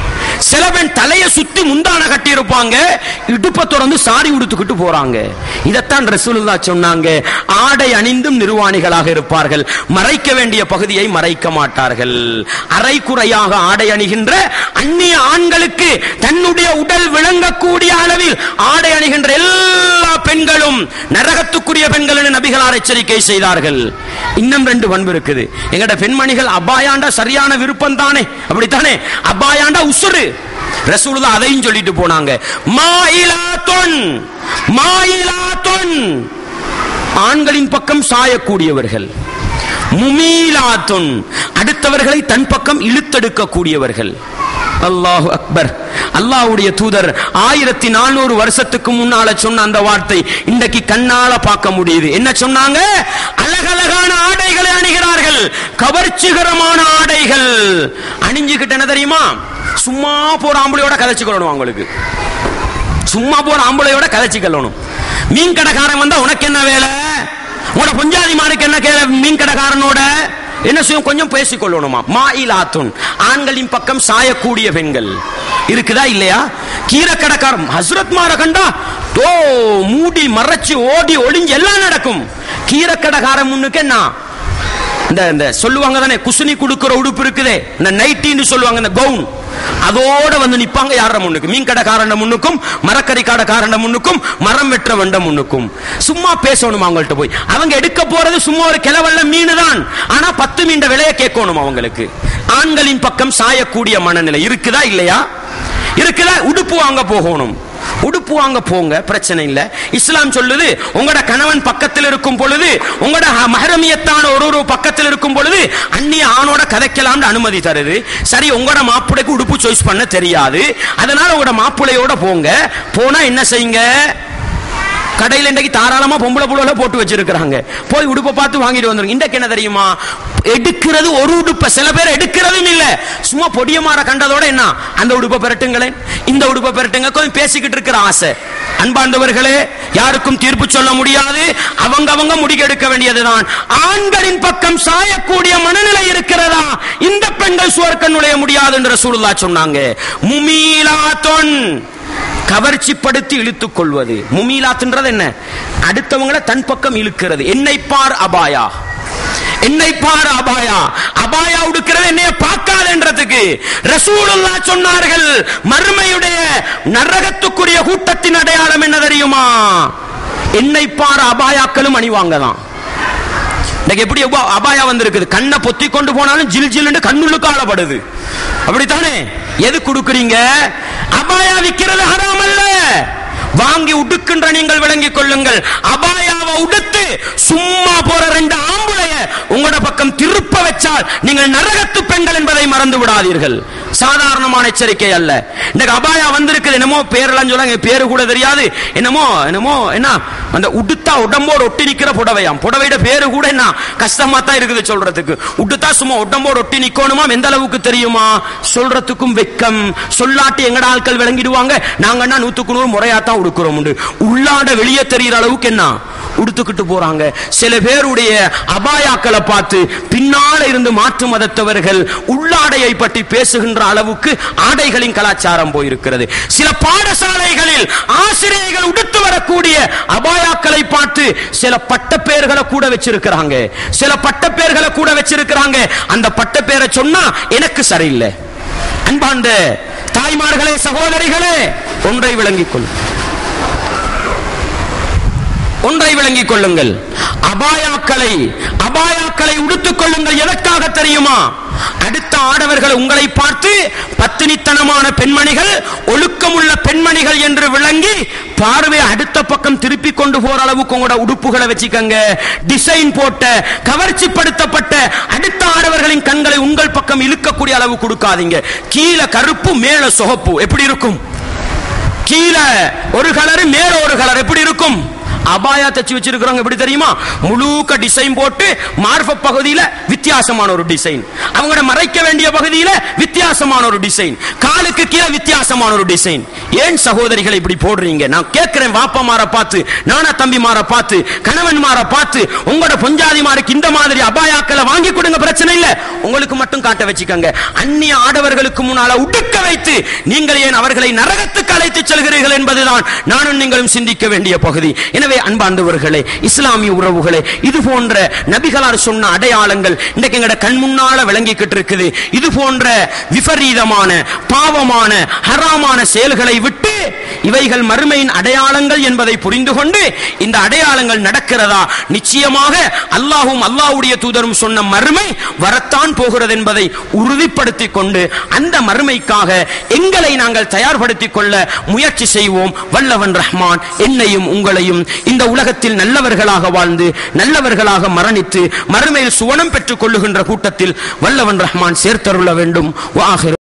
சில பெண் தலையை சுத்தி முந்தான கட்டி இருப்பாங்க இடுப்பை தொடர்ந்து சாரி உடுத்துக்கிட்டு போறாங்க இதைத்தான் ரசூலுல்லா சொன்னாங்க ஆடை அணிந்தும் நிர்வாணிகளாக இருப்பார்கள் மறைக்க வேண்டிய பகுதியை மறைக்க மாட்டார்கள் அரைக்குறையாக ஆடை அணிகின்ற அந்நிய ஆண்களுக்கு தன்னுடைய உடல் விளங்கக்கூடிய அளவில் ஆடை அணிகின்ற எல்லா பெண்களும் நரகத்துக்குரிய பெண்கள் என நபிகளார் எச்சரிக்கை செய்தார்கள் இன்னும் ரெண்டு பண்பு இருக்குது எங்கட பெண்மணிகள் அபாயாண்டா சரியான விருப்பம் தானே அப்படித்தானே அபாயாண்டா உசுறு ரசூலுல்லா அதையும் சொல்லிட்டு போனாங்க மாயிலாத்துன் மாயிலாத்துன் ஆண்களின் பக்கம் சாயக்கூடியவர்கள் முமீலாத்துன் அடுத்தவர்களை தன் பக்கம் இழுத்தெடுக்க கூடியவர்கள் அல்லாஹு அக்பர் அல்லாஹ்வுடைய தூதர் ஆயிரத்தி நானூறு வருஷத்துக்கு முன்னால சொன்ன அந்த வார்த்தை இன்றைக்கு கண்ணால பார்க்க முடியுது என்ன சொன்னாங்க அழகழகான ஆடைகளை அணிகிறார்கள் கவர்ச்சிகரமான ஆடைகள் அணிஞ்சுக்கிட்டு என்ன தெரியுமா சும்மா போற ஆம்பளையோட கதைச்சுக்கணும் அவங்களுக்கு சும்மா போற ஆம்பளையோட கதைச்சிக்கணும் மீன் கடைக்காரன் வந்தா உனக்கு என்ன வேலை உனோட பொஞ்சாதி மானுக்கு என்ன கேள மீன் கடைக்காரனோட என்ன செய்யும் கொஞ்சம் பேசிக்கொள்ளணுமா மாயிலாத்துன் ஆண்களின் பக்கம் சாயக்கூடிய பெண்கள் இருக்குதா இல்லையா கீரை கடைக்காரன் ஹஸ்ரத் மார கண்டா ஓ மூடி மறைச்சு ஓடி ஒளிஞ்சு எல்லாம் நடக்கும் கீரை கடைக்காரன் முன்னுக்கு என்ன இந்த இந்த சொல்லுவாங்க தானே குசுனி கொடுக்கிற உடுப்பு இருக்குதே இந்த நைட்டின்னு சொல்லுவாங்க இந்த கவுன் அதோட வந்து நிப்பாங்க யார முன்னுக்கு மீன் கடைக்காரண்ட முன்னுக்கும் மரக்கறி கடைக்காரண்ட முன்னுக்கும் மரம் வெற்ற வண்ட முன்னுக்கும் சும்மா பேசணும் அவங்கள்ட்ட போய் அவங்க எடுக்க போறது சும்மா ஒரு கிளவல்ல மீன் தான் ஆனா பத்து மீண்ட விலையை கேட்கணும் அவங்களுக்கு ஆண்களின் பக்கம் சாயக்கூடிய மனநிலை இருக்குதா இல்லையா இருக்குதா உடுப்பு வாங்க போகணும் உடுப்பு வாங்க போங்க பிரச்சனை இல்ல இஸ்லாம் சொல்லுது உங்களோட கணவன் பக்கத்தில் இருக்கும் பொழுது உங்களோட மஹரமியத்தான ஒரு ஒரு பக்கத்தில் இருக்கும் பொழுது அந்நிய ஆணோட கதைக்கலாம்னு அனுமதி தருது சரி உங்களோட மாப்பிளைக்கு உடுப்பு சாய்ஸ் பண்ண தெரியாது அதனால உங்களோட மாப்பிள்ளையோட போங்க போனா என்ன செய்யுங்க கடையில் இன்றைக்கு தாராளமா பொம்பளை புள்ள போட்டு வச்சிருக்கிறாங்க போய் உடுப்பை பார்த்து வாங்கிட்டு வந்துருங்க இன்றைக்கு என்ன தெரியுமா எடுக்கிறது ஒரு உடுப்பை சில பேர் எடுக்கிறதும் இல்ல சும்மா பொடியமாற கண்டதோட என்ன அந்த உடுப்பை பெரட்டுங்களேன் இந்த உடுப்பை பெரட்டுங்க கொஞ்சம் பேசிக்கிட்டு இருக்கிற ஆசை அன்பார்ந்தவர்களே யாருக்கும் தீர்ப்பு சொல்ல முடியாது அவங்க அவங்க முடிக்கெடுக்க வேண்டியதுதான் ஆண்களின் பக்கம் சாயக்கூடிய மனநிலை இருக்கிறதா இந்த பெண்கள் சுவர்க்க நுழைய முடியாது என்று ரசூலுல்லாஹ் சொன்னாங்க முமீலாத்தொன் கவர்ச்சிப்படுத்தி இழுத்துக் கொள்வது முமீலாத்துன்றது என்ன அடுத்தவங்களை தன் பக்கம் இழுக்கிறது என்னை பார் அபாயா என்னை பார் அபாயா அபாயா உடுக்கிறது என்னைய பார்க்காதுன்றதுக்கு ரசூலுல்லாஹ் சொன்னார்கள் மறுமையுடைய நரகத்துக்குரிய கூட்டத்தின் அடையாளம் என்ன தெரியுமா என்னை பார் அபாயாக்களும் அணிவாங்கதான் இன்னைக்கு எப்படி அபா- அபாயா வந்திருக்குது கண்ணை பொத்தி கொண்டு போனாலும் ஜில் ஜில்னு கண்ணுள்ளுக்கு ஆளப்படுது அப்படித்தானே எது கொடுக்குறீங்க அபாயா விக்கிறது ஹராம் அல்ல வாங்கி உடுக்கின்ற நீங்கள் விளங்கிக் கொள்ளுங்கள் அபாயாவை உடுத்து சும்மா போற ரெண்டு ஆம்புளைய உங்களோட பக்கம் திருப்ப வச்சால் நீங்கள் நரகத்து பெண்கள் என்பதை மறந்து விடாதீர்கள் சாதாரணமான எச்சரிக்கை அல்ல இன்னைக்கு அபாயா வந்திருக்குது என்னமோ பேரெல்லாம் சொல்றாங்க பேரு கூட தெரியாது என்னமோ என்னமோ என்ன அந்த உடுத்தா உடம்போடு ஒட்டி நிக்கிற புடவையாம் புடவையோட பேரு கூட என்ன கஷ்டமா தான் இருக்குது சொல்றதுக்கு உடுத்தா சும்மா உடம்போடு ஒட்டி நிக்கணுமா எந்த அளவுக்கு தெரியுமா சொல்றதுக்கும் வெக்கம் சொல்லாட்டி எங்கட ஆட்கள் விளங்கிடுவாங்க நாங்கன்னா நூத்துக்கு நூறு முறையா தான் உடுக்கிறோம் உண்டு உள்ளாட வெளியே தெரியுற அளவுக்கு என்ன உடுத்துக்கிட்டு போறாங்க சில பேருடைய அபாயாக்களை பார்த்து பின்னால இருந்து மாற்று மதத்தவர்கள் உள்ளாடையை பற்றி பேசுகின்ற அளவுக்கு ஆடைகளின் கலாச்சாரம் போயிருக்கிறது சில பாடசாலைகளில் ஆசிரியர்கள் உடுத்து வரக்கூடிய அபாயாக்களை பார்த்து சில பட்டப்பெயர்களை கூட வச்சிருக்கிறாங்க சில பட்டப்பெயர்களை கூட வச்சிருக்கிறாங்க அந்த பட்டப்பெயரை சொன்னா எனக்கு சரியில்லை அன்பார்ந்த தாய்மார்களே சகோதரிகளே ஒன்றை விளங்கிக் கொள்ளும் ஒன்றை விளங்கிக் கொள்ளுங்கள் அபாயாக்களை அபாயாக்களை உடுத்துக் கொள்ளுங்கள் எதற்காக தெரியுமா அடுத்த ஆடவர்கள் உங்களை பார்த்து பத்தினித்தனமான பெண்மணிகள் ஒழுக்கமுள்ள பெண்மணிகள் என்று விளங்கி பார்வை அடுத்த பக்கம் திருப்பி கொண்டு போற அளவுக்கு உங்களோட உடுப்புகளை வச்சுக்கங்க டிசைன் போட்ட கவர்ச்சிப்படுத்தப்பட்ட அடுத்த ஆடவர்களின் கண்களை உங்கள் பக்கம் இழுக்கக்கூடிய அளவு கொடுக்காதீங்க கீழே கருப்பு மேல சொகப்பு எப்படி இருக்கும் கீழே ஒரு கலர் மேல ஒரு கலர் எப்படி இருக்கும் அபாயா தச்சு வச்சிருக்கிறவங்க எப்படி தெரியுமா முழுக்க டிசைன் போட்டு மார்ப பகுதியில வித்தியாசமான ஒரு டிசைன் அவங்களோட மறைக்க வேண்டிய பகுதியில வித்தியாசமான ஒரு டிசைன் காலுக்கு கீழே வித்தியாசமான ஒரு டிசைன் ஏன் சகோதரிகளை இப்படி போடுறீங்க நான் கேட்கிறேன் வாப்பா மாற பார்த்து நானா தம்பி மாற பார்த்து கணவன் மாற பார்த்து உங்களோட பொஞ்சாதி மாருக்கு இந்த மாதிரி அபாயாக்களை வாங்கி கொடுங்க பிரச்சனை இல்ல உங்களுக்கு மட்டும் காட்ட வச்சுக்கோங்க அந்நிய ஆடவர்களுக்கு முன்னால உடுக்க வைத்து நீங்கள் ஏன் அவர்களை நரகத்துக்கு அழைத்து செல்கிறீர்கள் என்பதுதான் நானும் நீங்களும் சிந்திக்க வேண்டிய பகுதி எனவே அன்பார்ந்தவர்களே இஸ்லாமிய உறவுகளே இது போன்ற நபிகளார் சொன்ன அடையாளங்கள் இன்றைக்கு எங்கட கண் முன்னால விளங்கிக்கிட்டு இருக்குது இது போன்ற விபரீதமான பாவமான ஹராமான செயல்களை விட்டு இவைகள் மறுமையின் அடையாளங்கள் என்பதை புரிந்து கொண்டு இந்த அடையாளங்கள் நடக்கிறதா நிச்சயமாக அல்லாஹும் அல்லாஹ்வுடைய தூதரும் சொன்ன மறுமை வரத்தான் போகிறது என்பதை உறுதிப்படுத்திக் கொண்டு அந்த மறுமைக்காக எங்களை நாங்கள் தயார்படுத்திக் கொள்ள முயற்சி செய்வோம் வல்லவன் ரஹ்மான் என்னையும் உங்களையும் இந்த உலகத்தில் நல்லவர்களாக வாழ்ந்து நல்லவர்களாக மரணித்து மறுமையில் சுவனம் பெற்றுக் கொள்ளுகின்ற கூட்டத்தில் வல்லவன் ரஹ்மான் சேர்த்தருள வேண்டும் வாஹிர்